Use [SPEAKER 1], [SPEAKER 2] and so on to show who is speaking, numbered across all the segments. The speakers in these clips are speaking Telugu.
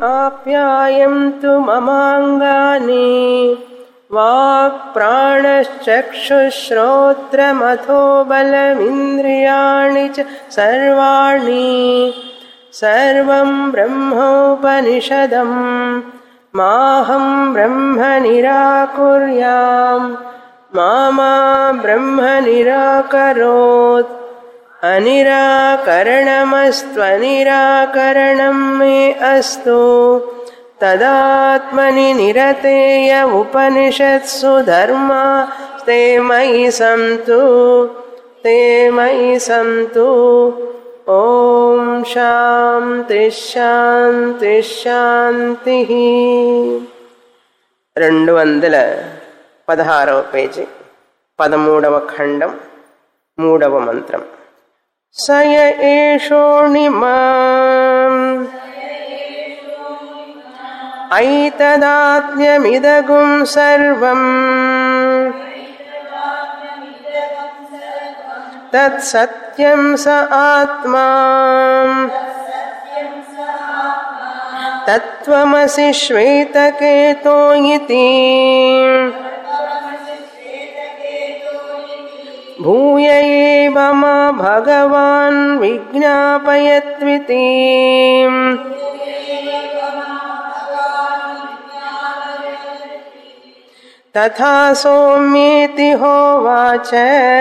[SPEAKER 1] आप्यायन्तु ममाङ्गानि वाक्प्राणश्चक्षुश्रोत्रमथो बलमिन्द्रियाणि च सर्वाणि सर्वं ब्रह्मोपनिषदम् माहं ब्रह्म निराकुर्याम् मा मा ब्रह्म निराकरोत् अनिराकरणमस्त्वनिराकरणं मे अस्तु तदात्मनि निरतेय उपनिषत्सु धर्मा ते मयि सन्तु ते मयि सन्तु ॐ శాంతి శాంతి శాంతి రెండు వందల పదహారవ పేజీ పదమూడవ ఖండం మూడవ మంత్రం సయ ఏషోణిమా ఐతదాత్మ్యమిదగుం సర్వం తత్సత్యం స ఆత్మా తత్వమసి శ్వేతకేతో ఇతి భూయ ఏవ మా భగవాన్ విజ్ఞాపయత్వితి తథా సౌమ్యేతి హోవాచ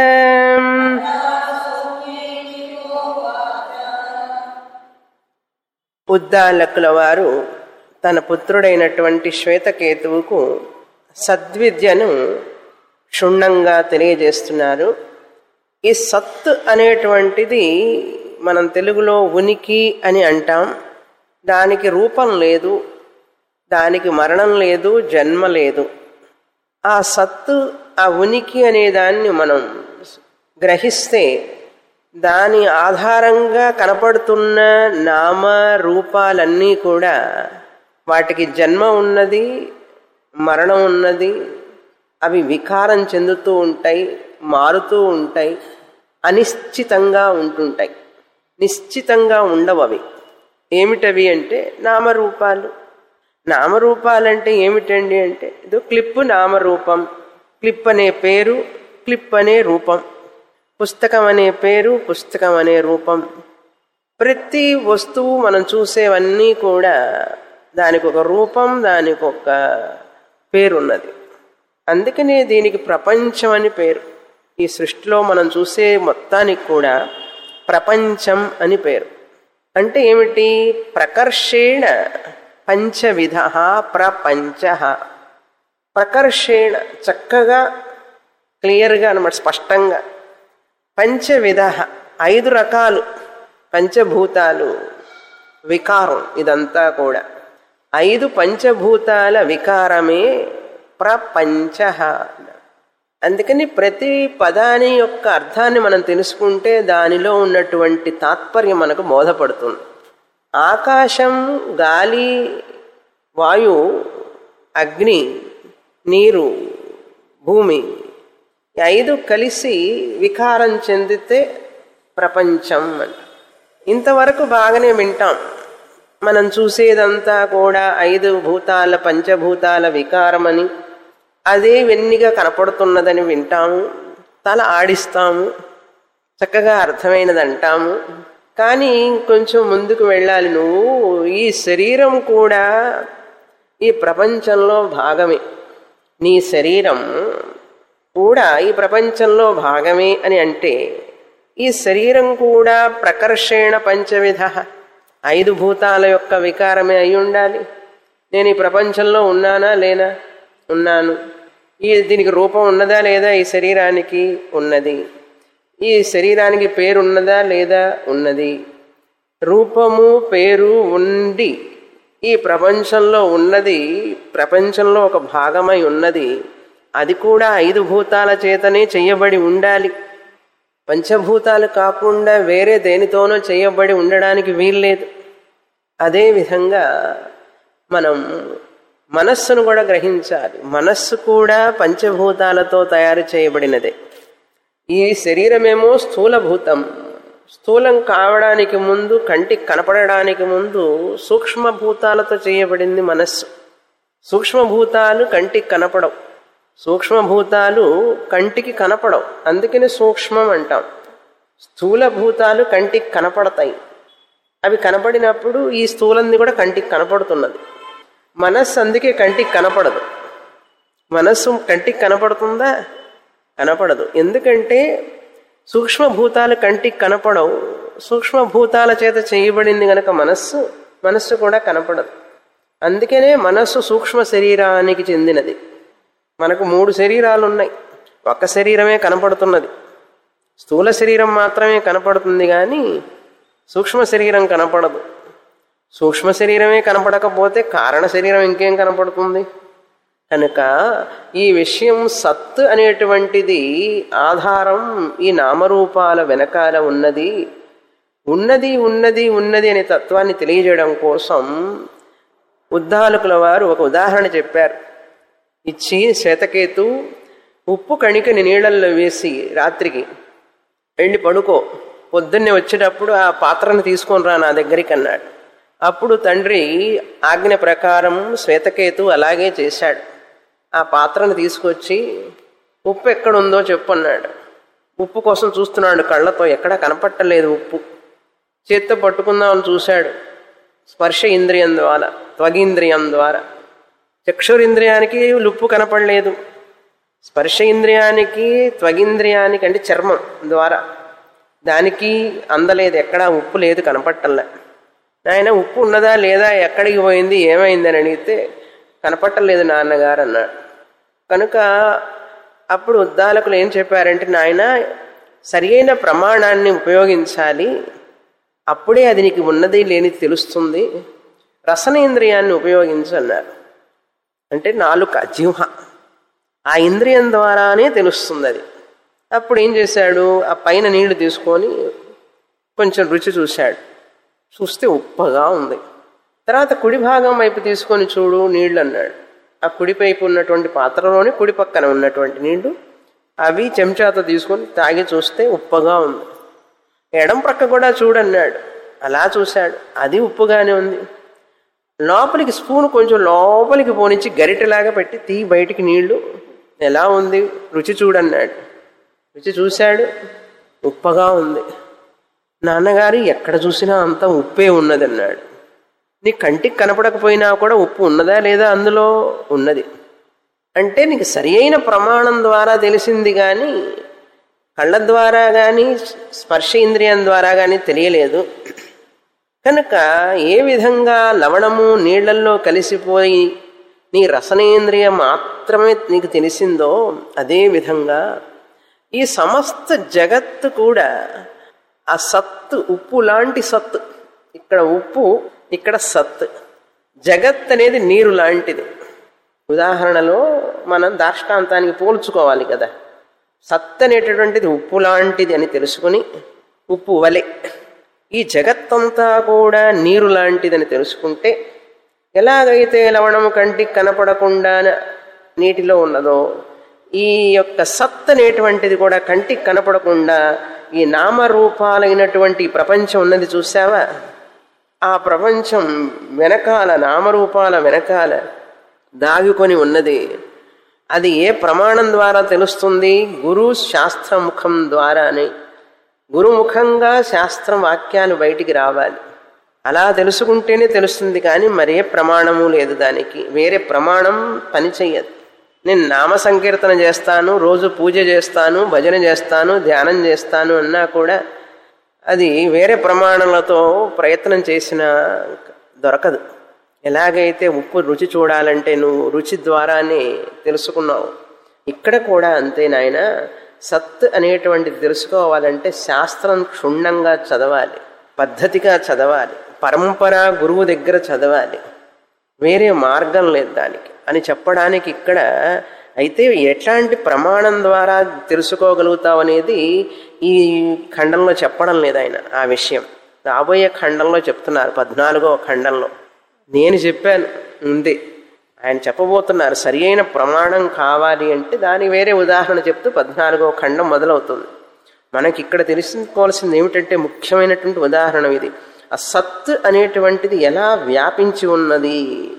[SPEAKER 1] ఉద్దాలకుల వారు తన పుత్రుడైనటువంటి శ్వేతకేతువుకు సద్విద్యను క్షుణ్ణంగా తెలియజేస్తున్నారు ఈ సత్ అనేటువంటిది మనం తెలుగులో ఉనికి అని అంటాం దానికి రూపం లేదు దానికి మరణం లేదు జన్మ లేదు ఆ సత్తు ఆ ఉనికి అనే దాన్ని మనం గ్రహిస్తే దాని ఆధారంగా కనపడుతున్న నామ రూపాలన్నీ కూడా వాటికి జన్మ ఉన్నది మరణం ఉన్నది అవి వికారం చెందుతూ ఉంటాయి మారుతూ ఉంటాయి అనిశ్చితంగా ఉంటుంటాయి నిశ్చితంగా ఉండవు అవి ఏమిటవి అంటే నామరూపాలు నామరూపాలంటే ఏమిటండి అంటే ఇది క్లిప్ నామరూపం క్లిప్ అనే పేరు క్లిప్ అనే రూపం పుస్తకం అనే పేరు పుస్తకం అనే రూపం ప్రతి వస్తువు మనం చూసేవన్నీ కూడా దానికి ఒక రూపం దానికి ఒక పేరున్నది అందుకనే దీనికి ప్రపంచం అని పేరు ఈ సృష్టిలో మనం చూసే మొత్తానికి కూడా ప్రపంచం అని పేరు అంటే ఏమిటి ప్రకర్షేణ పంచవిధ ప్రపంచ ప్రకర్షేణ చక్కగా క్లియర్గా అనమాట స్పష్టంగా పంచవిధ ఐదు రకాలు పంచభూతాలు వికారం ఇదంతా కూడా ఐదు పంచభూతాల వికారమే ప్రపంచ అందుకని ప్రతి పదాని యొక్క అర్థాన్ని మనం తెలుసుకుంటే దానిలో ఉన్నటువంటి తాత్పర్యం మనకు బోధపడుతుంది ఆకాశం గాలి వాయు అగ్ని నీరు భూమి ఈ ఐదు కలిసి వికారం చెందితే ప్రపంచం అంట ఇంతవరకు బాగానే వింటాం మనం చూసేదంతా కూడా ఐదు భూతాల పంచభూతాల వికారమని అదే వెన్నిగా కనపడుతున్నదని వింటాము తల ఆడిస్తాము చక్కగా అర్థమైనది అంటాము కానీ కొంచెం ముందుకు వెళ్ళాలి నువ్వు ఈ శరీరం కూడా ఈ ప్రపంచంలో భాగమే నీ శరీరం కూడా ఈ ప్రపంచంలో భాగమే అని అంటే ఈ శరీరం కూడా ప్రకర్షేణ పంచవిధ ఐదు భూతాల యొక్క వికారమే అయి ఉండాలి నేను ఈ ప్రపంచంలో ఉన్నానా లేనా ఉన్నాను ఈ దీనికి రూపం ఉన్నదా లేదా ఈ శరీరానికి ఉన్నది ఈ శరీరానికి పేరు ఉన్నదా లేదా ఉన్నది రూపము పేరు ఉండి ఈ ప్రపంచంలో ఉన్నది ప్రపంచంలో ఒక భాగమై ఉన్నది అది కూడా ఐదు భూతాల చేతనే చెయ్యబడి ఉండాలి పంచభూతాలు కాకుండా వేరే దేనితోనో చేయబడి ఉండడానికి వీల్లేదు అదేవిధంగా మనం మనస్సును కూడా గ్రహించాలి మనస్సు కూడా పంచభూతాలతో తయారు చేయబడినదే ఈ శరీరమేమో స్థూలభూతం స్థూలం కావడానికి ముందు కంటికి కనపడడానికి ముందు సూక్ష్మభూతాలతో చేయబడింది మనస్సు సూక్ష్మభూతాలు కంటికి కనపడవు సూక్ష్మభూతాలు కంటికి కనపడవు అందుకని సూక్ష్మం అంటాం స్థూల భూతాలు కంటికి కనపడతాయి అవి కనపడినప్పుడు ఈ స్థూలంది కూడా కంటికి కనపడుతున్నది మనస్సు అందుకే కంటికి కనపడదు మనస్సు కంటికి కనపడుతుందా కనపడదు ఎందుకంటే సూక్ష్మభూతాలు కంటికి కనపడవు సూక్ష్మభూతాల చేత చేయబడింది గనక మనస్సు మనస్సు కూడా కనపడదు అందుకనే మనస్సు సూక్ష్మ శరీరానికి చెందినది మనకు మూడు శరీరాలు ఉన్నాయి ఒక్క శరీరమే కనపడుతున్నది స్థూల శరీరం మాత్రమే కనపడుతుంది కానీ సూక్ష్మ శరీరం కనపడదు సూక్ష్మ శరీరమే కనపడకపోతే కారణ శరీరం ఇంకేం కనపడుతుంది కనుక ఈ విషయం సత్ అనేటువంటిది ఆధారం ఈ నామరూపాల వెనకాల ఉన్నది ఉన్నది ఉన్నది ఉన్నది అనే తత్వాన్ని తెలియజేయడం కోసం ఉద్దాలకుల వారు ఒక ఉదాహరణ చెప్పారు ఇచ్చి శ్వేతకేతు ఉప్పు కణికని నీళ్ళల్లో వేసి రాత్రికి వెళ్ళి పడుకో పొద్దున్నే వచ్చేటప్పుడు ఆ పాత్రను తీసుకొని రా నా దగ్గరికి అన్నాడు అప్పుడు తండ్రి ఆజ్ఞ ప్రకారం శ్వేతకేతు అలాగే చేశాడు ఆ పాత్రను తీసుకొచ్చి ఉప్పు ఎక్కడుందో చెప్పన్నాడు ఉప్పు కోసం చూస్తున్నాడు కళ్ళతో ఎక్కడా కనపట్టలేదు ఉప్పు చేత్తో పట్టుకుందామని చూశాడు స్పర్శ ఇంద్రియం ద్వారా త్వగింద్రియం ద్వారా చక్షురింద్రియానికి లుప్పు కనపడలేదు స్పర్శ ఇంద్రియానికి త్వగింద్రియానికి అంటే చర్మం ద్వారా దానికి అందలేదు ఎక్కడా ఉప్పు లేదు కనపట్టల్లా ఆయన ఉప్పు ఉన్నదా లేదా ఎక్కడికి పోయింది ఏమైందని అడిగితే కనపట్టలేదు నాన్నగారు అన్నాడు కనుక అప్పుడు ఉద్దాలకులు ఏం చెప్పారంటే నాయన సరియైన ప్రమాణాన్ని ఉపయోగించాలి అప్పుడే అది నీకు ఉన్నది లేని తెలుస్తుంది రసనేంద్రియాన్ని ఉపయోగించు అన్నారు అంటే నాలుక జిహ్వ ఆ ఇంద్రియం ద్వారానే తెలుస్తుంది అది అప్పుడు ఏం చేశాడు ఆ పైన నీళ్లు తీసుకొని కొంచెం రుచి చూశాడు చూస్తే ఉప్పగా ఉంది తర్వాత కుడి భాగం వైపు తీసుకొని చూడు నీళ్లు అన్నాడు ఆ కుడి వైపు ఉన్నటువంటి పాత్రలోని కుడి పక్కన ఉన్నటువంటి నీళ్లు అవి చెంచాతో తీసుకొని తాగి చూస్తే ఉప్పగా ఉంది ఎడం ప్రక్క కూడా చూడన్నాడు అలా చూశాడు అది ఉప్పుగానే ఉంది లోపలికి స్పూన్ కొంచెం లోపలికి పోనిచ్చి గరిటెలాగా పెట్టి తీ బయటికి నీళ్లు ఎలా ఉంది రుచి చూడన్నాడు రుచి చూశాడు ఉప్పగా ఉంది నాన్నగారు ఎక్కడ చూసినా అంతా ఉప్పే ఉన్నదన్నాడు నీ కంటికి కనపడకపోయినా కూడా ఉప్పు ఉన్నదా లేదా అందులో ఉన్నది అంటే నీకు సరి అయిన ప్రమాణం ద్వారా తెలిసింది కానీ కళ్ళ ద్వారా కానీ స్పర్శ ఇంద్రియం ద్వారా కానీ తెలియలేదు కనుక ఏ విధంగా లవణము నీళ్లల్లో కలిసిపోయి నీ రసనేంద్రియం మాత్రమే నీకు తెలిసిందో అదే విధంగా ఈ సమస్త జగత్తు కూడా ఆ సత్తు ఉప్పు లాంటి సత్తు ఇక్కడ ఉప్పు ఇక్కడ సత్ జగత్ అనేది నీరు లాంటిది ఉదాహరణలో మనం దాష్టాంతానికి పోల్చుకోవాలి కదా సత్ అనేటటువంటిది ఉప్పు లాంటిది అని తెలుసుకుని ఉప్పు వలె ఈ జగత్తంతా కూడా నీరు లాంటిదని తెలుసుకుంటే ఎలాగైతే లవణము కంటికి కనపడకుండా నీటిలో ఉన్నదో ఈ యొక్క సత్ అనేటువంటిది కూడా కంటికి కనపడకుండా ఈ నామరూపాలైనటువంటి ప్రపంచం ఉన్నది చూసావా ఆ ప్రపంచం వెనకాల నామరూపాల వెనకాల దాగుకొని ఉన్నది అది ఏ ప్రమాణం ద్వారా తెలుస్తుంది గురు శాస్త్రముఖం ద్వారానే గురుముఖంగా శాస్త్రం వాక్యాలు బయటికి రావాలి అలా తెలుసుకుంటేనే తెలుస్తుంది కానీ మరే ప్రమాణము లేదు దానికి వేరే ప్రమాణం పనిచెయ్యదు నేను నామ సంకీర్తన చేస్తాను రోజు పూజ చేస్తాను భజన చేస్తాను ధ్యానం చేస్తాను అన్నా కూడా అది వేరే ప్రమాణాలతో ప్రయత్నం చేసినా దొరకదు ఎలాగైతే ఉప్పు రుచి చూడాలంటే నువ్వు రుచి ద్వారానే తెలుసుకున్నావు ఇక్కడ కూడా అంతే నాయన సత్ అనేటువంటిది తెలుసుకోవాలంటే శాస్త్రం క్షుణ్ణంగా చదవాలి పద్ధతిగా చదవాలి పరంపర గురువు దగ్గర చదవాలి వేరే మార్గం లేదు దానికి అని చెప్పడానికి ఇక్కడ అయితే ఎట్లాంటి ప్రమాణం ద్వారా తెలుసుకోగలుగుతావు అనేది ఈ ఖండంలో చెప్పడం లేదు ఆయన ఆ విషయం రాబోయే ఖండంలో చెప్తున్నారు పద్నాలుగో ఖండంలో నేను చెప్పాను ఉంది ఆయన చెప్పబోతున్నారు సరి అయిన ప్రమాణం కావాలి అంటే దాని వేరే ఉదాహరణ చెప్తూ పద్నాలుగో ఖండం మొదలవుతుంది మనకి ఇక్కడ తెలుసుకోవాల్సింది ఏమిటంటే ముఖ్యమైనటువంటి ఉదాహరణ ఇది ఆ సత్ అనేటువంటిది ఎలా వ్యాపించి ఉన్నది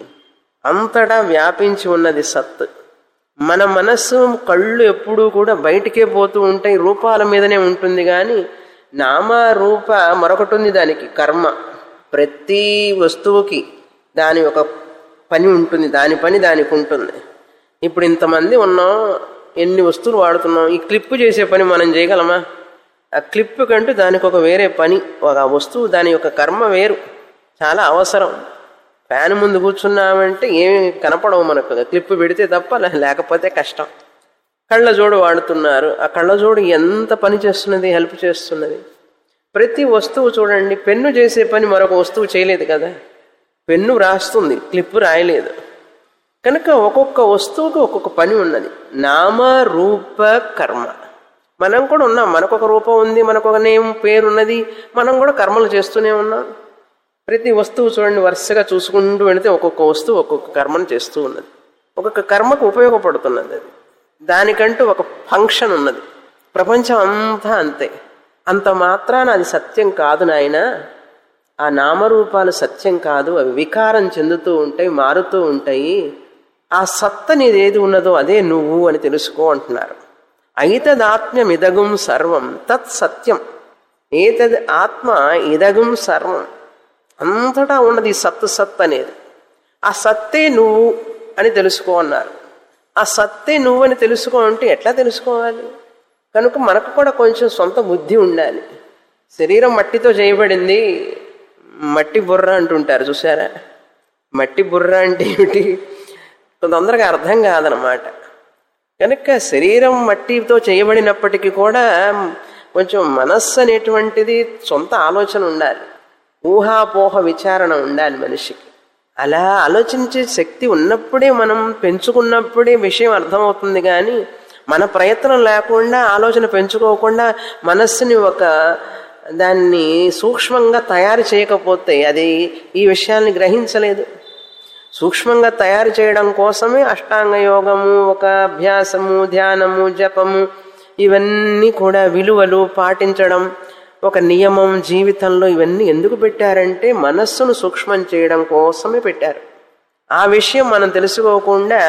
[SPEAKER 1] అంతటా వ్యాపించి ఉన్నది సత్ మన మనస్సు కళ్ళు ఎప్పుడూ కూడా బయటికే పోతూ ఉంటాయి రూపాల మీదనే ఉంటుంది కానీ నామ రూప మరొకటి ఉంది దానికి కర్మ ప్రతి వస్తువుకి దాని ఒక పని ఉంటుంది దాని పని దానికి ఉంటుంది ఇప్పుడు ఇంతమంది ఉన్నాం ఎన్ని వస్తువులు వాడుతున్నాం ఈ క్లిప్ చేసే పని మనం చేయగలమా ఆ క్లిప్ కంటూ దానికి ఒక వేరే పని ఒక వస్తువు దాని యొక్క కర్మ వేరు చాలా అవసరం ఫ్యాన్ ముందు కూర్చున్నామంటే ఏమి కనపడవు మనకు క్లిప్ పెడితే తప్ప లేకపోతే కష్టం కళ్ళజోడు వాడుతున్నారు ఆ కళ్ళజోడు ఎంత పని చేస్తున్నది హెల్ప్ చేస్తున్నది ప్రతి వస్తువు చూడండి పెన్ను చేసే పని మరొక వస్తువు చేయలేదు కదా పెన్ను రాస్తుంది క్లిప్ రాయలేదు కనుక ఒక్కొక్క వస్తువుకి ఒక్కొక్క పని ఉన్నది నామ రూప కర్మ మనం కూడా ఉన్నాం మనకొక రూపం ఉంది మనకొక నేమ్ పేరు ఉన్నది మనం కూడా కర్మలు చేస్తూనే ఉన్నాం ప్రతి వస్తువు చూడండి వరుసగా చూసుకుంటూ వెళితే ఒక్కొక్క వస్తువు ఒక్కొక్క కర్మను చేస్తూ ఉన్నది ఒక్కొక్క కర్మకు ఉపయోగపడుతున్నది అది దానికంటూ ఒక ఫంక్షన్ ఉన్నది ప్రపంచం అంతా అంతే అంత మాత్రాన అది సత్యం కాదు నాయన ఆ నామరూపాలు సత్యం కాదు అవి వికారం చెందుతూ ఉంటాయి మారుతూ ఉంటాయి ఆ సత్త నీదేది ఉన్నదో అదే నువ్వు అని తెలుసుకో అంటున్నారు ఐతదాత్మ్యమిదగుం సర్వం తత్ సత్యం ఏతద్ ఆత్మ ఇదగుం సర్వం అంతటా ఉన్నది ఈ సత్ సత్ అనేది ఆ సత్తే నువ్వు అని తెలుసుకో అన్నారు ఆ సత్తే నువ్వు అని తెలుసుకో అంటే ఎట్లా తెలుసుకోవాలి కనుక మనకు కూడా కొంచెం సొంత బుద్ధి ఉండాలి శరీరం మట్టితో చేయబడింది మట్టి బుర్ర అంటుంటారు చూసారా మట్టి బుర్ర అంటే ఏమిటి తొందరగా అర్థం కాదనమాట కనుక శరీరం మట్టితో చేయబడినప్పటికీ కూడా కొంచెం మనస్సు అనేటువంటిది సొంత ఆలోచన ఉండాలి ఊహాపోహ విచారణ ఉండాలి మనిషికి అలా ఆలోచించే శక్తి ఉన్నప్పుడే మనం పెంచుకున్నప్పుడే విషయం అర్థమవుతుంది కానీ మన ప్రయత్నం లేకుండా ఆలోచన పెంచుకోకుండా మనస్సుని ఒక దాన్ని సూక్ష్మంగా తయారు చేయకపోతే అది ఈ విషయాన్ని గ్రహించలేదు సూక్ష్మంగా తయారు చేయడం కోసమే అష్టాంగ యోగము ఒక అభ్యాసము ధ్యానము జపము ఇవన్నీ కూడా విలువలు పాటించడం ఒక నియమం జీవితంలో ఇవన్నీ ఎందుకు పెట్టారంటే మనస్సును సూక్ష్మం చేయడం కోసమే పెట్టారు ఆ విషయం మనం తెలుసుకోకుండా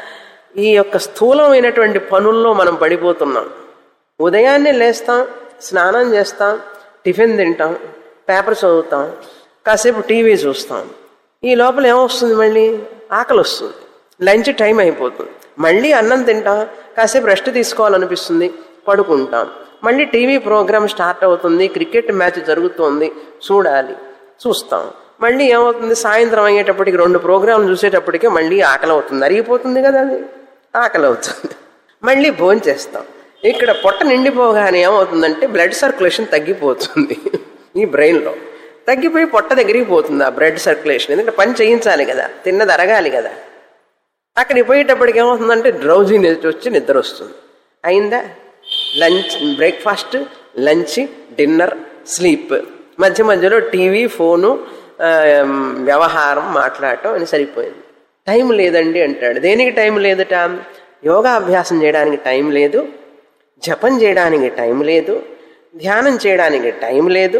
[SPEAKER 1] ఈ యొక్క స్థూలమైనటువంటి పనుల్లో మనం పడిపోతున్నాం ఉదయాన్నే లేస్తాం స్నానం చేస్తాం టిఫిన్ తింటాం పేపర్ చదువుతాం కాసేపు టీవీ చూస్తాం ఈ లోపల ఏమొస్తుంది మళ్ళీ ఆకలి వస్తుంది లంచ్ టైం అయిపోతుంది మళ్ళీ అన్నం తింటాం కాసేపు రెస్ట్ తీసుకోవాలనిపిస్తుంది పడుకుంటాం మళ్ళీ టీవీ ప్రోగ్రామ్ స్టార్ట్ అవుతుంది క్రికెట్ మ్యాచ్ జరుగుతోంది చూడాలి చూస్తాం మళ్ళీ ఏమవుతుంది సాయంత్రం అయ్యేటప్పటికి రెండు ప్రోగ్రాంలు చూసేటప్పటికే మళ్ళీ ఆకలి అవుతుంది అరిగిపోతుంది కదా అది ఆకలి అవుతుంది మళ్ళీ భోజనం చేస్తాం ఇక్కడ పొట్ట నిండిపోగానే ఏమవుతుందంటే బ్లడ్ సర్క్యులేషన్ తగ్గిపోతుంది ఈ బ్రెయిన్లో తగ్గిపోయి పొట్ట దగ్గరికి పోతుంది ఆ బ్లడ్ సర్క్యులేషన్ ఎందుకంటే పని చేయించాలి కదా తిన్నది అరగాలి కదా అక్కడికి పోయేటప్పటికి ఏమవుతుందంటే డ్రౌజీనెస్ వచ్చి నిద్ర వస్తుంది అయిందా lunch breakfast lunch dinner sleep మధ్య మధ్యలో టీవీ ఫోను ఆ, వ్యవహారం మాట్లాడటం అని సరిపోయింది టైం లేదండి అంటాడు దేనికి టైం లేదట యోగా అభ్యాసం చేయడానికి టైం లేదు జపం చేయడానికి టైం లేదు ధ్యానం చేయడానికి టైం లేదు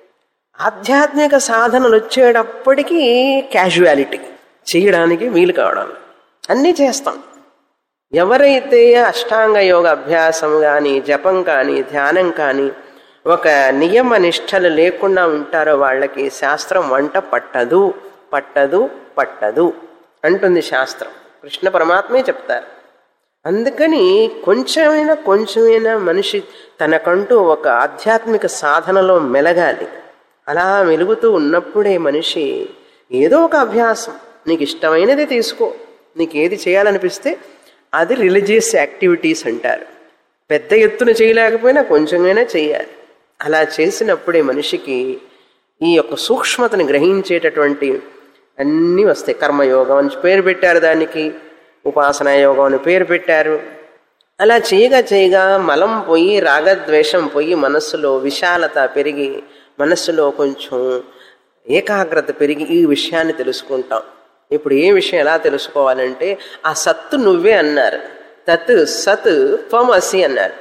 [SPEAKER 1] ఆధ్యాత్మిక సాధనలు వచ్చేటప్పటికీ క్యాజువాలిటీ చేయడానికి వీలు కావడం అన్నీ చేస్తాం ఎవరైతే అష్టాంగ యోగ అభ్యాసం కానీ జపం కానీ ధ్యానం కానీ ఒక నియమ నిష్టలు లేకుండా ఉంటారో వాళ్ళకి శాస్త్రం వంట పట్టదు పట్టదు పట్టదు అంటుంది శాస్త్రం కృష్ణ పరమాత్మే చెప్తారు అందుకని కొంచెమైనా కొంచెమైనా మనిషి తనకంటూ ఒక ఆధ్యాత్మిక సాధనలో మెలగాలి అలా మెలుగుతూ ఉన్నప్పుడే మనిషి ఏదో ఒక అభ్యాసం నీకు ఇష్టమైనది తీసుకో నీకు ఏది చేయాలనిపిస్తే అది రిలీజియస్ యాక్టివిటీస్ అంటారు పెద్ద ఎత్తున చేయలేకపోయినా కొంచెమైనా చేయాలి అలా చేసినప్పుడే మనిషికి ఈ యొక్క సూక్ష్మతని గ్రహించేటటువంటి అన్నీ వస్తాయి కర్మయోగం అని పేరు పెట్టారు దానికి ఉపాసనా యోగం అని పేరు పెట్టారు అలా చేయగా చేయగా మలం పోయి రాగద్వేషం పోయి మనస్సులో విశాలత పెరిగి మనస్సులో కొంచెం ఏకాగ్రత పెరిగి ఈ విషయాన్ని తెలుసుకుంటాం ఇప్పుడు ఏ విషయం ఎలా తెలుసుకోవాలంటే ఆ సత్తు నువ్వే అన్నారు తత్ సత్ త్వమసి అన్నారు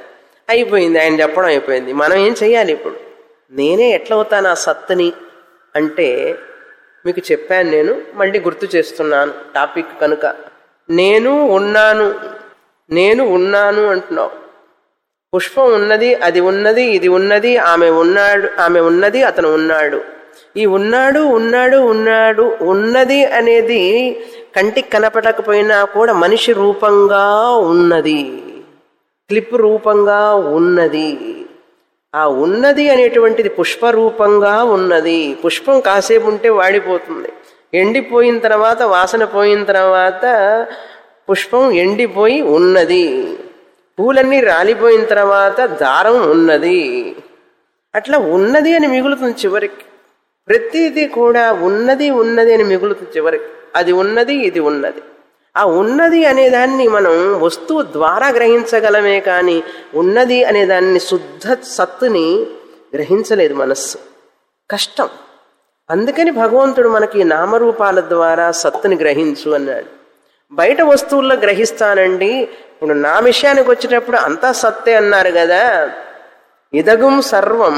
[SPEAKER 1] అయిపోయింది ఆయన చెప్పడం అయిపోయింది మనం ఏం చెయ్యాలి ఇప్పుడు నేనే ఎట్లా అవుతాను ఆ సత్తుని అంటే మీకు చెప్పాను నేను మళ్ళీ గుర్తు చేస్తున్నాను టాపిక్ కనుక నేను ఉన్నాను నేను ఉన్నాను అంటున్నావు పుష్పం ఉన్నది అది ఉన్నది ఇది ఉన్నది ఆమె ఉన్నాడు ఆమె ఉన్నది అతను ఉన్నాడు ఈ ఉన్నాడు ఉన్నాడు ఉన్నాడు ఉన్నది అనేది కంటికి కనపడకపోయినా కూడా మనిషి రూపంగా ఉన్నది క్లిప్ రూపంగా ఉన్నది ఆ ఉన్నది అనేటువంటిది పుష్ప రూపంగా ఉన్నది పుష్పం కాసేపు ఉంటే వాడిపోతుంది ఎండిపోయిన తర్వాత వాసన పోయిన తర్వాత పుష్పం ఎండిపోయి ఉన్నది పూలన్నీ రాలిపోయిన తర్వాత దారం ఉన్నది అట్లా ఉన్నది అని మిగులుతుంది చివరికి ప్రతిదీ కూడా ఉన్నది ఉన్నది అని మిగులుతుంది చివరికి అది ఉన్నది ఇది ఉన్నది ఆ ఉన్నది అనేదాన్ని మనం వస్తువు ద్వారా గ్రహించగలమే కానీ ఉన్నది అనేదాన్ని శుద్ధ సత్తుని గ్రహించలేదు మనస్సు కష్టం అందుకని భగవంతుడు మనకి నామరూపాల ద్వారా సత్తుని గ్రహించు అన్నాడు బయట వస్తువుల్లో గ్రహిస్తానండి ఇప్పుడు నా విషయానికి వచ్చేటప్పుడు అంతా సత్తే అన్నారు కదా ఇదగుం సర్వం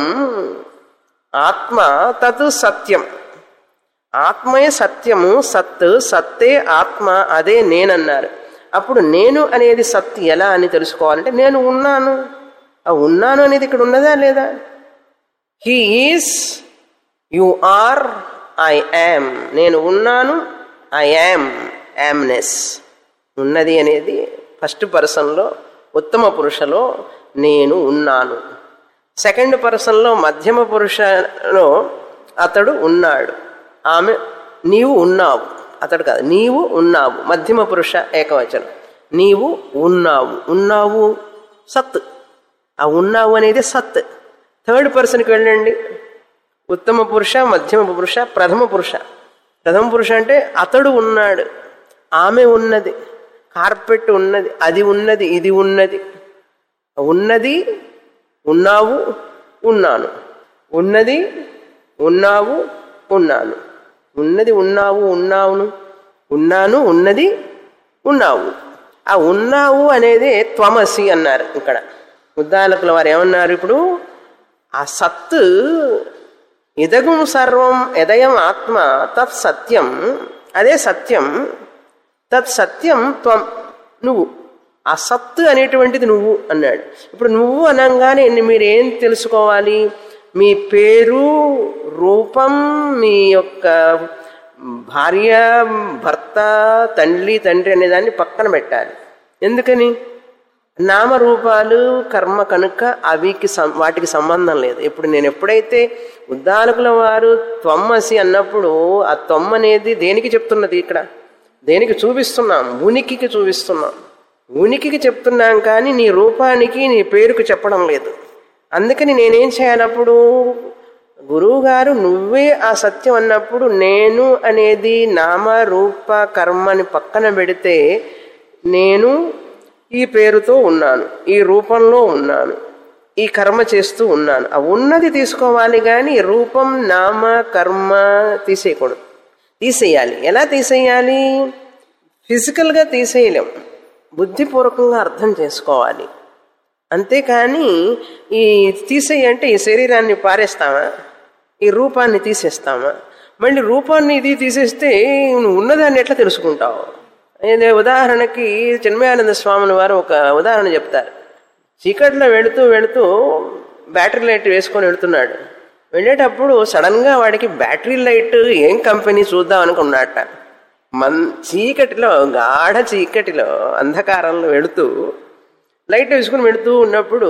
[SPEAKER 1] ఆత్మ తత్ సత్యం ఆత్మయే సత్యము సత్ సత్తే ఆత్మ అదే నేనన్నారు అప్పుడు నేను అనేది సత్ ఎలా అని తెలుసుకోవాలంటే నేను ఉన్నాను ఆ ఉన్నాను అనేది ఇక్కడ ఉన్నదా లేదా he is you are I am నేను ఉన్నాను ఐ యామ్ యామ్నెస్ ఉన్నది అనేది ఫస్ట్ పర్సన్లో ఉత్తమ పురుషలో నేను ఉన్నాను సెకండ్ పర్సన్లో మధ్యమ పురుషలో అతడు ఉన్నాడు ఆమె నీవు ఉన్నావు అతడు కాదు నీవు ఉన్నావు మధ్యమ పురుష ఏకవచనం నీవు ఉన్నావు ఉన్నావు సత్ ఆ ఉన్నావు అనేది సత్ థర్డ్ పర్సన్కి వెళ్ళండి ఉత్తమ పురుష మధ్యమ పురుష ప్రథమ పురుష ప్రథమ పురుష అంటే అతడు ఉన్నాడు ఆమె ఉన్నది కార్పెట్ ఉన్నది అది ఉన్నది ఇది ఉన్నది ఉన్నది ఉన్నావు ఉన్నాను ఉన్నది ఉన్నావు ఉన్నాను ఉన్నది ఉన్నావు ఉన్నావును ఉన్నాను ఉన్నది ఉన్నావు ఆ ఉన్నావు అనేది త్వమసి అన్నారు ఇక్కడ ఉద్దాలకుల వారు ఏమన్నారు ఇప్పుడు ఆ సత్తు ఇదగం సర్వం ఎదయం ఆత్మ తత్ సత్యం అదే సత్యం తత్ సత్యం త్వం నువ్వు ఆ సత్తు అనేటువంటిది నువ్వు అన్నాడు ఇప్పుడు నువ్వు అనగానే మీరు ఏం తెలుసుకోవాలి మీ పేరు రూపం మీ యొక్క భార్య భర్త తండ్రి తండ్రి అనే దాన్ని పక్కన పెట్టాలి ఎందుకని నామరూపాలు కర్మ కనుక అవికి సం- వాటికి సంబంధం లేదు ఇప్పుడు నేను ఎప్పుడైతే ఉద్దాలకుల వారు త్వమ్మసి అన్నప్పుడు ఆ త్వమ్ అనేది దేనికి చెప్తున్నది ఇక్కడ దేనికి చూపిస్తున్నాం ఉనికికి చూపిస్తున్నాం ఉనికికి చెప్తున్నాం కానీ నీ రూపానికి నీ పేరుకు చెప్పడం లేదు అందుకని నేనేం చేయాలప్పుడు గురువుగారు నువ్వే ఆ సత్యం అన్నప్పుడు నేను అనేది నామ రూప కర్మని పక్కన పెడితే నేను ఈ పేరుతో ఉన్నాను ఈ రూపంలో ఉన్నాను ఈ కర్మ చేస్తూ ఉన్నాను ఆ ఉన్నది తీసుకోవాలి కానీ రూపం నామ కర్మ తీసేయకూడదు తీసేయాలి ఎలా తీసేయాలి ఫిజికల్గా తీసేయలేం బుద్ధిపూర్వకంగా అర్థం చేసుకోవాలి అంతేకాని ఈ తీసేయి అంటే ఈ శరీరాన్ని పారేస్తామా ఈ రూపాన్ని తీసేస్తామా మళ్ళీ రూపాన్ని ఇది తీసేస్తే నువ్వు ఉన్నదాన్ని ఎట్లా తెలుసుకుంటావు అదే ఉదాహరణకి చిన్మయానంద స్వాముల వారు ఒక ఉదాహరణ చెప్తారు చీకట్లో వెళుతూ వెళుతూ బ్యాటరీ లైట్ వేసుకొని వెళుతున్నాడు వెళ్ళేటప్పుడు సడన్గా వాడికి బ్యాటరీ లైట్ ఏం కంపెనీ చూద్దాం అనుకున్నట్ట మన్ చీకటిలో గాఢ చీకటిలో అంధకారంలో వెళుతూ లైట్ వేసుకుని వెళుతూ ఉన్నప్పుడు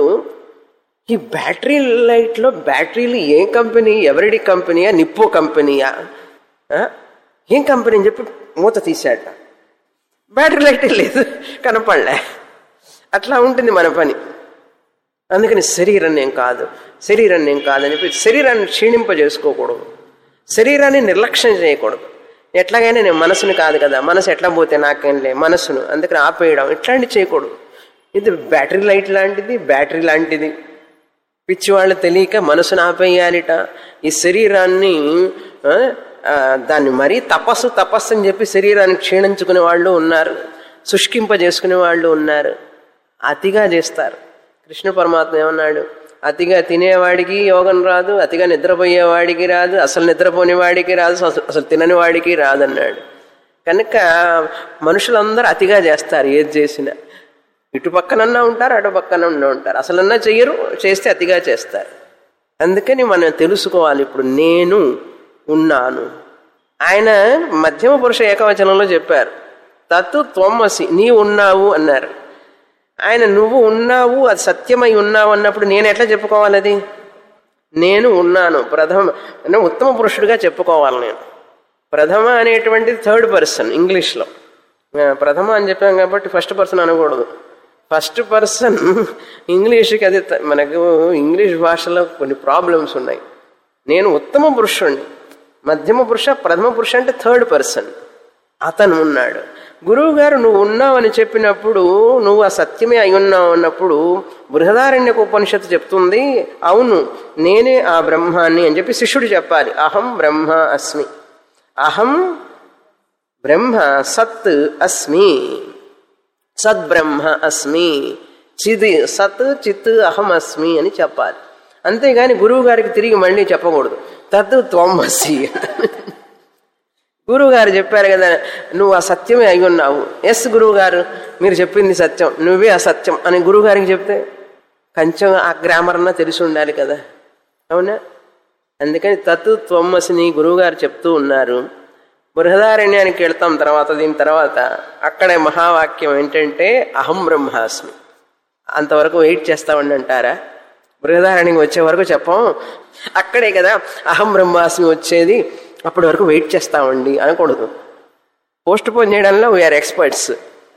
[SPEAKER 1] ఈ బ్యాటరీ లైట్లో బ్యాటరీలు ఏ కంపెనీ ఎవరిడి కంపెనీయా నిప్పో కంపెనీయా ఆ? ఏం కంపెనీ అని చెప్పి మూత తీశాట బ్యాటరీ లైట్ లేదు కనపడలే అట్లా ఉంటుంది మన పని అందుకని శరీరం నేను కాదు శరీరం నేను కాదని చెప్పి శరీరాన్ని క్షీణింపజేసుకోకూడదు శరీరాన్ని నిర్లక్ష్యం చేయకూడదు ఎట్లాగైనా నేను మనసుని కాదు కదా మనసు ఎట్లా పోతే నాకేం లే మనసును అందుకని ఆపేయడం ఇట్లాంటివి చేయకూడదు ఇది బ్యాటరీ లైట్ లాంటిది బ్యాటరీ లాంటిది పిచ్చివాళ్ళు తెలియక మనసును ఆపేయాలిట ఈ శరీరాన్ని ఆ, ఆ, దాన్ని మరీ తపస్సు తపస్సు అని చెప్పి శరీరాన్ని క్షీణించుకునే వాళ్ళు ఉన్నారు శుష్కింపజేసుకునే వాళ్ళు ఉన్నారు అతిగా చేస్తారు కృష్ణ పరమాత్మ ఏమన్నాడు అతిగా తినేవాడికి యోగం రాదు అతిగా నిద్రపోయేవాడికి రాదు అసలు నిద్రపోని వాడికి రాదు అసలు అసలు తినని వాడికి రాదన్నాడు కనుక మనుషులందరూ అతిగా చేస్తారు ఏది చేసినా ఇటు పక్కనన్నా ఉంటారు అటు పక్కన ఉంటారు అసలన్నా చెయ్యరు చేస్తే అతిగా చేస్తారు అందుకని మనం తెలుసుకోవాలి ఇప్పుడు నేను ఉన్నాను ఆయన మధ్యమ పురుష ఏకవచనంలో చెప్పారు తత్తు త్వమ్మసి నీ ఉన్నావు అన్నారు ఆయన నువ్వు ఉన్నావు అది సత్యమై ఉన్నావు అన్నప్పుడు నేను ఎట్లా చెప్పుకోవాలి అది నేను ఉన్నాను ప్రథమ అంటే ఉత్తమ పురుషుడిగా చెప్పుకోవాలి నేను ప్రథమ అనేటువంటిది థర్డ్ పర్సన్ ఇంగ్లీష్లో ఆ, ప్రథమ అని చెప్పాం కాబట్టి ఫస్ట్ పర్సన్ అనకూడదు ఫస్ట్ పర్సన్ ఇంగ్లీష్కి అది త- మనకు ఇంగ్లీష్ భాషలో కొన్ని ప్రాబ్లమ్స్ ఉన్నాయి నేను ఉత్తమ పురుషుణ్ణి మధ్యమ పురుష ప్రథమ పురుష అంటే థర్డ్ పర్సన్ అతను ఉన్నాడు గురువు గారు నువ్వు ఉన్నావని చెప్పినప్పుడు నువ్వు ఆ సత్యమే అయి ఉన్నావు అన్నప్పుడు బృహదారణ్యక ఉపనిషత్తు చెప్తుంది అవును నేనే ఆ బ్రహ్మాన్ని అని చెప్పి శిష్యుడు చెప్పాలి అహం బ్రహ్మ అస్మి అహం బ్రహ్మ సత్ అస్మి సద్బ్రహ్మ అస్మి చిది సత్ చిత్ అహం అస్మి అని చెప్పాలి అంతేగాని గురువు గారికి తిరిగి మళ్ళీ చెప్పకూడదు తత్ త్వమసి గురువు గారు చెప్పారు కదా నువ్వు ఆ సత్యమే అయి ఉన్నావు ఎస్ గురువు గారు మీరు చెప్పింది సత్యం నువ్వే అసత్యం అని గురువు గారికి చెప్తే కొంచెం ఆ గ్రామర్ అన్నా తెలిసి ఉండాలి కదా అవునా అందుకని తత్ త్వమ్మసిని గురువు గారు చెప్తూ ఉన్నారు బృహదారణ్యానికి వెళ్తాం తర్వాత దీని తర్వాత అక్కడే మహావాక్యం ఏంటంటే అహం బ్రహ్మాస్మి అంతవరకు వెయిట్ చేస్తామండి అంటారా బృహదారణ్యం వచ్చే వరకు చెప్పం అక్కడే కదా అహం బ్రహ్మాస్మి వచ్చేది అప్పటి వరకు వెయిట్ చేస్తామండి అనకూడదు పోస్ట్ పోన్ చేయడంలో వీఆర్ ఎక్స్పర్ట్స్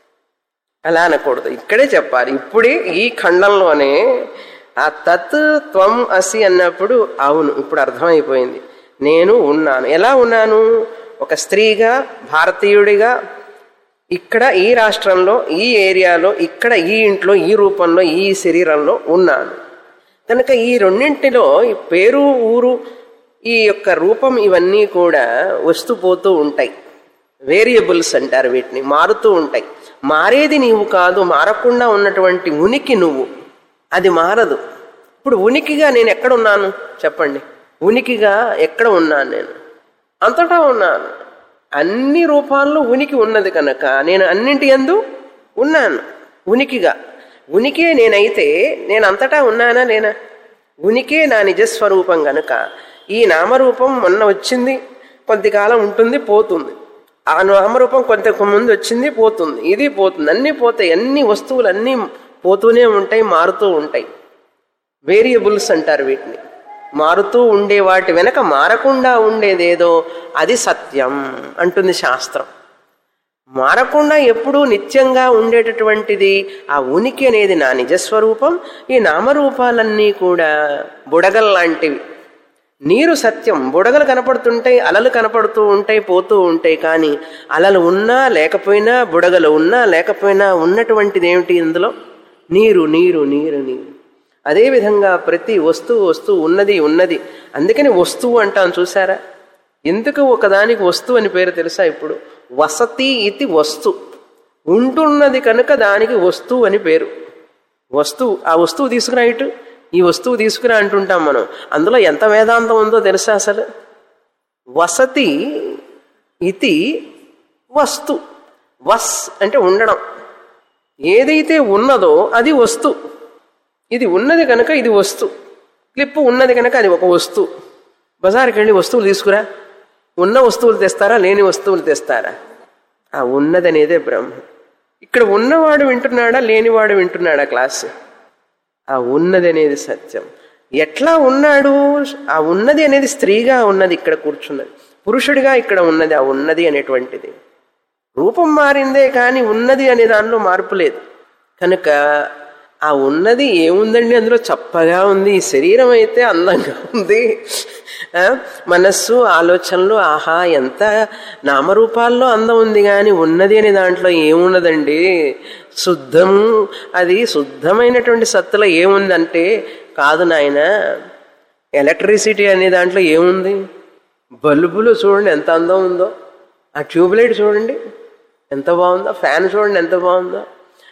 [SPEAKER 1] అలా అనకూడదు ఇక్కడే చెప్పాలి ఇప్పుడే ఈ ఖండంలోనే ఆ తత్ త్వం అసి అన్నప్పుడు అవును ఇప్పుడు అర్థమైపోయింది నేను ఉన్నాను ఎలా ఉన్నాను ఒక స్త్రీగా భారతీయుడిగా ఇక్కడ ఈ రాష్ట్రంలో ఈ ఏరియాలో ఇక్కడ ఈ ఇంట్లో ఈ రూపంలో ఈ శరీరంలో ఉన్నాను కనుక ఈ రెండింటిలో ఈ పేరు ఊరు ఈ యొక్క రూపం ఇవన్నీ కూడా వస్తూ పోతూ ఉంటాయి వేరియబుల్స్ అంటారు వీటిని మారుతూ ఉంటాయి మారేది నీవు కాదు మారకుండా ఉన్నటువంటి ఉనికి నువ్వు అది మారదు ఇప్పుడు ఉనికిగా నేను ఎక్కడ ఉన్నాను చెప్పండి ఉనికిగా ఎక్కడ ఉన్నాను నేను అంతటా ఉన్నాను అన్ని రూపాల్లో ఉనికి ఉన్నది కనుక నేను అన్నింటి ఎందు ఉన్నాను ఉనికిగా ఉనికే నేనైతే నేను అంతటా ఉన్నానా నేనా ఉనికే నా నిజస్వరూపం గనుక ఈ నామరూపం మొన్న వచ్చింది కొద్ది కాలం ఉంటుంది పోతుంది ఆ నామరూపం కొంత ముందు వచ్చింది పోతుంది ఇది పోతుంది అన్నీ పోతాయి అన్ని వస్తువులు అన్నీ పోతూనే ఉంటాయి మారుతూ ఉంటాయి వేరియబుల్స్ అంటారు వీటిని మారుతూ ఉండే వాటి వెనక మారకుండా ఉండేదేదో అది సత్యం అంటుంది శాస్త్రం మారకుండా ఎప్పుడూ నిత్యంగా ఉండేటటువంటిది ఆ ఉనికి అనేది నా నిజస్వరూపం ఈ నామరూపాలన్నీ కూడా బుడగల్లాంటివి నీరు సత్యం బుడగలు కనపడుతుంటాయి అలలు కనపడుతూ ఉంటాయి పోతూ ఉంటాయి కానీ అలలు ఉన్నా లేకపోయినా బుడగలు ఉన్నా లేకపోయినా ఉన్నటువంటిది ఏమిటి ఇందులో నీరు నీరు నీరు నీరు అదేవిధంగా ప్రతి వస్తువు వస్తువు ఉన్నది ఉన్నది అందుకని వస్తువు అంటాం చూసారా ఎందుకు ఒకదానికి వస్తువు అని పేరు తెలుసా ఇప్పుడు వసతి ఇది వస్తు ఉంటున్నది కనుక దానికి వస్తువు అని పేరు వస్తువు ఆ వస్తువు తీసుకురా ఇటు ఈ వస్తువు తీసుకురా అంటుంటాం మనం అందులో ఎంత వేదాంతం ఉందో తెలుసా అసలు వసతి ఇది వస్తు వస్ అంటే ఉండడం ఏదైతే ఉన్నదో అది వస్తు ఇది ఉన్నది కనుక ఇది వస్తు క్లిప్పు ఉన్నది కనుక అది ఒక వస్తువు బజార్కి వెళ్ళి వస్తువులు తీసుకురా ఉన్న వస్తువులు తెస్తారా లేని వస్తువులు తెస్తారా ఆ ఉన్నది అనేదే బ్రహ్మ ఇక్కడ ఉన్నవాడు వింటున్నాడా లేనివాడు వింటున్నాడా క్లాస్ ఆ ఉన్నది అనేది సత్యం ఎట్లా ఉన్నాడు ఆ ఉన్నది అనేది స్త్రీగా ఉన్నది ఇక్కడ కూర్చున్నది పురుషుడిగా ఇక్కడ ఉన్నది ఆ ఉన్నది అనేటువంటిది రూపం మారిందే కానీ ఉన్నది అనే దానిలో మార్పు లేదు కనుక ఆ ఉన్నది ఏముందండి అందులో చప్పగా ఉంది ఈ శరీరం అయితే అందంగా ఉంది ఆ, మనస్సు ఆలోచనలు ఆహా ఎంత నామరూపాల్లో అందం ఉంది కానీ ఉన్నది అనే దాంట్లో ఏమున్నదండి శుద్ధం అది శుద్ధమైనటువంటి సత్తులో ఏముందంటే కాదు నాయన ఎలక్ట్రిసిటీ అనే దాంట్లో ఏముంది బల్బులు చూడండి ఎంత అందం ఉందో ఆ ట్యూబ్లైట్ చూడండి ఎంత బాగుందో ఫ్యాన్ చూడండి ఎంత బాగుందో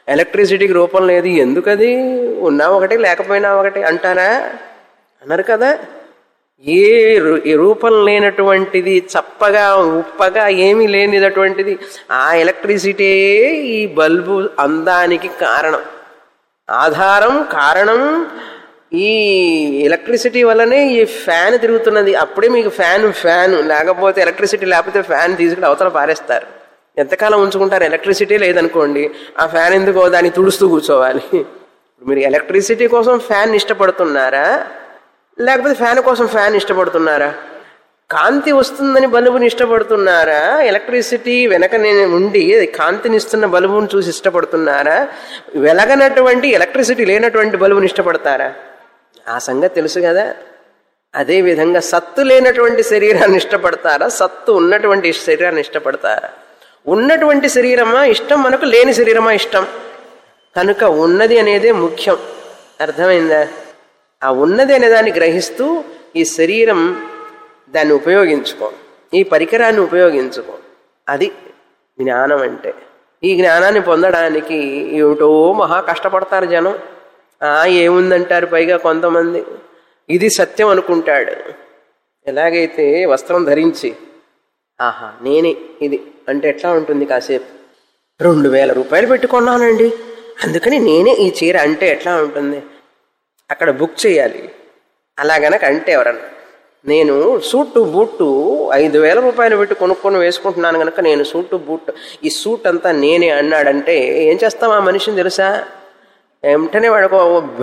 [SPEAKER 1] ఎలక్ట్రిసిటీకి రూపం లేదు ఎందుకది ఉన్నా ఒకటి లేకపోయినా ఒకటి అంటారా అన్నారు కదా ఏ రు- ఏ రూపం లేనటువంటిది చప్పగా ఉప్పగా ఏమీ లేనిదటువంటిది ఆ ఎలక్ట్రిసిటీ ఈ బల్బు అందానికి కారణం ఆధారం కారణం ఈ ఎలక్ట్రిసిటీ వల్లనే ఈ ఫ్యాన్ తిరుగుతున్నది అప్పుడే మీకు ఫ్యాన్ ఫ్యాన్ లేకపోతే ఎలక్ట్రిసిటీ లేకపోతే ఫ్యాన్ తీసుకుని అవతల పారేస్తారు ఎంతకాలం ఉంచుకుంటారు ఎలక్ట్రిసిటీ లేదనుకోండి ఆ ఫ్యాన్ ఎందుకో దాన్ని తుడుస్తూ కూర్చోవాలి ఇప్పుడు మీరు ఎలక్ట్రిసిటీ కోసం ఫ్యాన్ ఇష్టపడుతున్నారా లేకపోతే ఫ్యాన్ కోసం ఫ్యాన్ ఇష్టపడుతున్నారా కాంతి వస్తుందని బల్బుని ఇష్టపడుతున్నారా ఎలక్ట్రిసిటీ వెనక నేను ఉండి అది కాంతిని ఇస్తున్న బల్బుని చూసి ఇష్టపడుతున్నారా వెలగనటువంటి ఎలక్ట్రిసిటీ లేనటువంటి బల్బుని ఇష్టపడతారా ఆ సంగతి తెలుసు కదా అదే విధంగా సత్తు లేనటువంటి శరీరాన్ని ఇష్టపడతారా సత్తు ఉన్నటువంటి శరీరాన్ని ఇష్టపడతారా ఉన్నటువంటి శరీరమా ఇష్టం మనకు లేని శరీరమా ఇష్టం కనుక ఉన్నది అనేదే ముఖ్యం అర్థమైందా ఆ ఉన్నది అనే దాన్ని గ్రహిస్తూ ఈ శరీరం దాన్ని ఉపయోగించుకో ఈ పరికరాన్ని ఉపయోగించుకో అది జ్ఞానం అంటే ఈ జ్ఞానాన్ని పొందడానికి ఏమిటో మహా కష్టపడతారు జనం ఆ ఏముందంటారు పైగా కొంతమంది ఇది సత్యం అనుకుంటాడు ఎలాగైతే వస్త్రం ధరించి ఆహా నేనే ఇది అంటే ఎట్లా ఉంటుంది కాసేపు రెండు వేల రూపాయలు పెట్టుకున్నానండి అందుకని నేనే ఈ చీర అంటే ఎట్లా ఉంటుంది అక్కడ బుక్ చేయాలి అలా గనక అంటే ఎవరన్నా నేను సూటు బూటు ఐదు వేల రూపాయలు పెట్టి కొనుక్కొని వేసుకుంటున్నాను కనుక నేను సూటు బూట్ ఈ సూట్ అంతా నేనే అన్నాడంటే ఏం చేస్తాం ఆ మనిషిని తెలుసా వెంటనే వాడుకో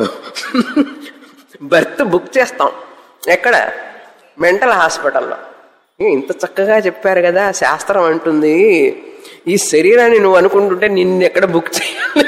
[SPEAKER 1] బర్త్ బుక్ చేస్తాం ఎక్కడ మెంటల్ హాస్పిటల్లో ఏ, ఇంత చక్కగా చెప్పారు కదా శాస్త్రం అంటుంది ఈ శరీరాన్ని నువ్వు అనుకుంటుంటే నిన్ను ఎక్కడ బుక్ చేయాలి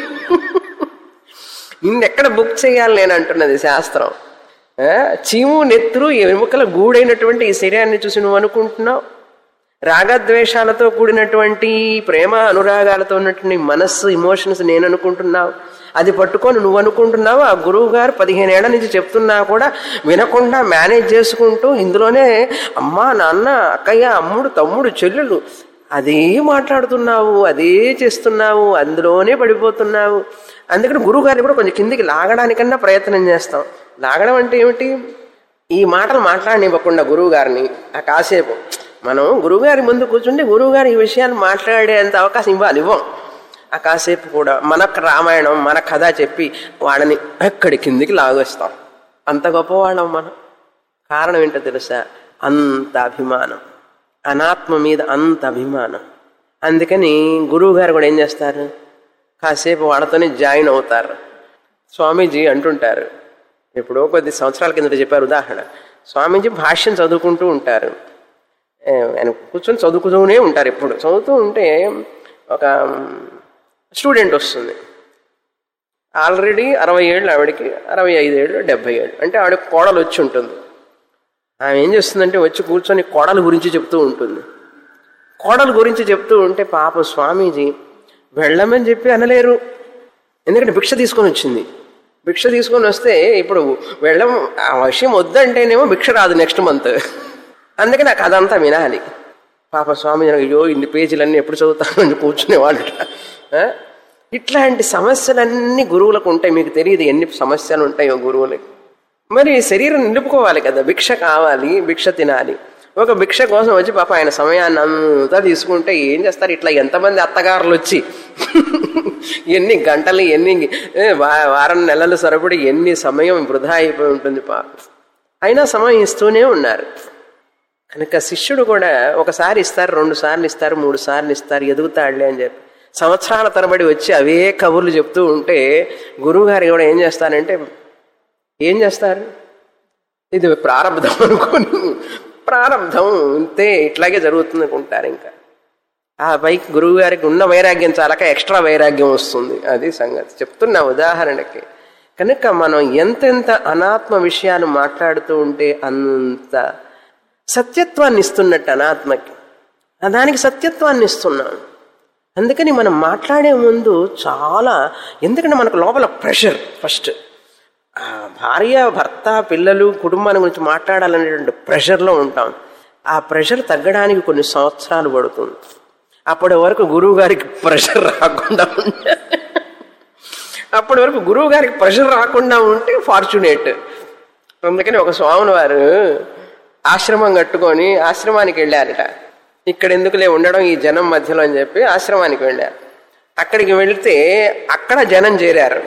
[SPEAKER 1] నిన్నెక్కడ బుక్ చేయాలి నేను అంటున్నది శాస్త్రం ఆ, చీము నెత్తురు ఎముకల గూడైనటువంటి ఈ శరీరాన్ని చూసి నువ్వు అనుకుంటున్నావు రాగద్వేషాలతో కూడినటువంటి ప్రేమ అనురాగాలతో ఉన్నటువంటి మనస్సు ఇమోషన్స్ నేను అనుకుంటున్నావు అది పట్టుకొని నువ్వు అనుకుంటున్నావు ఆ గురువు గారు పదిహేను ఏళ్ల నుంచి చెప్తున్నా కూడా వినకుండా మేనేజ్ చేసుకుంటూ ఇందులోనే అమ్మా నాన్న అక్కయ్య అమ్ముడు తమ్ముడు చెల్లెలు అదే మాట్లాడుతున్నావు అదే చేస్తున్నావు అందులోనే పడిపోతున్నావు అందుకని గురువు గారిని కూడా కొంచెం కిందికి లాగడానికన్నా ప్రయత్నం చేస్తాం లాగడం అంటే ఏమిటి ఈ మాటలు మాట్లాడనివ్వకుండా గురువు గారిని ఆ కాసేపు మనం గురువుగారి ముందు కూర్చుంటే గురువుగారు ఈ విషయాలు మాట్లాడేంత అవకాశం ఇవ్వాలి ఇవ్వం ఆ కాసేపు కూడా మన రామాయణం మన కథ చెప్పి వాళ్ళని ఎక్కడి కిందికి లాగేస్తాం అంత గొప్పవాళ్ళం మనం కారణం ఏంటో తెలుసా అంత అభిమానం అనాత్మ మీద అంత అభిమానం అందుకని గురువు గారు కూడా ఏం చేస్తారు కాసేపు వాళ్ళతోనే జాయిన్ అవుతారు స్వామీజీ అంటుంటారు ఎప్పుడో కొద్ది సంవత్సరాల కిందట చెప్పారు ఉదాహరణ స్వామీజీ భాష్యం చదువుకుంటూ ఉంటారు ఏ, ఆయన కూర్చొని చదువుకుతూనే ఉంటారు ఎప్పుడు చదువుతూ ఉంటే ఒక స్టూడెంట్ వస్తుంది ఆల్రెడీ అరవై ఏళ్ళు ఆవిడకి అరవై ఐదు ఏళ్ళు డెబ్బై ఏళ్ళు అంటే ఆవిడ కోడలు వచ్చి ఉంటుంది ఆమె ఏం చేస్తుందంటే వచ్చి కూర్చొని కోడల గురించి చెప్తూ ఉంటుంది కోడల గురించి చెప్తూ ఉంటే పాప స్వామీజీ వెళ్ళమని చెప్పి అనలేరు ఎందుకంటే భిక్ష తీసుకొని వచ్చింది భిక్ష తీసుకొని వస్తే ఇప్పుడు వెళ్ళం ఆ విషయం వద్దంటేనేమో భిక్ష రాదు నెక్స్ట్ మంత్ అందుకని నాకు అదంతా వినాలి పాప స్వామి అయ్యో ఇన్ని పేజీలన్నీ ఎప్పుడు చదువుతానని కూర్చునేవాళ్ళు ఇట్లాంటి సమస్యలన్నీ గురువులకు ఉంటాయి మీకు తెలియదు ఎన్ని సమస్యలు ఉంటాయో గురువులకి మరి శరీరం నిలుపుకోవాలి కదా భిక్ష కావాలి భిక్ష తినాలి ఒక భిక్ష కోసం వచ్చి పాప ఆయన సమయాన్ని అంతా తీసుకుంటే ఏం చేస్తారు ఇట్లా ఎంతమంది అత్తగారులు వచ్చి ఎన్ని గంటలు ఎన్ని ఏ, వా- వారం నెలలు సరిపడి ఎన్ని సమయం వృధా అయిపోయి ఉంటుంది పాప అయినా సమయం ఇస్తూనే ఉన్నారు కనుక శిష్యుడు కూడా ఒకసారి ఇస్తారు రెండు సార్లు ఇస్తారు మూడు సార్లు ఇస్తారు ఎదుగుతాడులే అని చెప్పి సంవత్సరాల తరబడి వచ్చి అవే కబుర్లు చెప్తూ ఉంటే గురువుగారు కూడా ఏం చేస్తారంటే ఏం చేస్తారు ఇది ప్రారంధం అనుకోని ప్రారంధం అంతే ఇట్లాగే జరుగుతుంది అనుకుంటారు ఇంకా ఆ పైకి గురువు గారికి ఉన్న వైరాగ్యం చాలక ఎక్స్ట్రా వైరాగ్యం వస్తుంది అది సంగతి చెప్తున్నా ఉదాహరణకి కనుక మనం ఎంతెంత అనాత్మ విషయాలు మాట్లాడుతూ ఉంటే అంత సత్యత్వాన్ని ఇస్తున్నట్టు అనాత్మకి ఆ దానికి సత్యత్వాన్ని ఇస్తున్నాం అందుకని మనం మాట్లాడే ముందు చాలా ఎందుకంటే మనకు లోపల ప్రెషర్ ఫస్ట్ ఆ భార్య భర్త పిల్లలు కుటుంబాన్ని గురించి మాట్లాడాలనేటువంటి ప్రెషర్లో ఉంటాం ఆ ప్రెషర్ తగ్గడానికి కొన్ని సంవత్సరాలు పడుతుంది అప్పటి వరకు గురువు గారికి ప్రెషర్ రాకుండా ఉండాలి అప్పటి వరకు గురువు గారికి ప్రెషర్ రాకుండా ఉంటే ఫార్చునేట్ అందుకని ఒక స్వాముల వారు ఆశ్రమం కట్టుకొని ఆశ్రమానికి వెళ్ళారట ఇక్కడ ఎందుకులే ఉండడం ఈ జనం మధ్యలో అని చెప్పి ఆశ్రమానికి వెళ్ళారు అక్కడికి వెళితే అక్కడ జనం చేరారు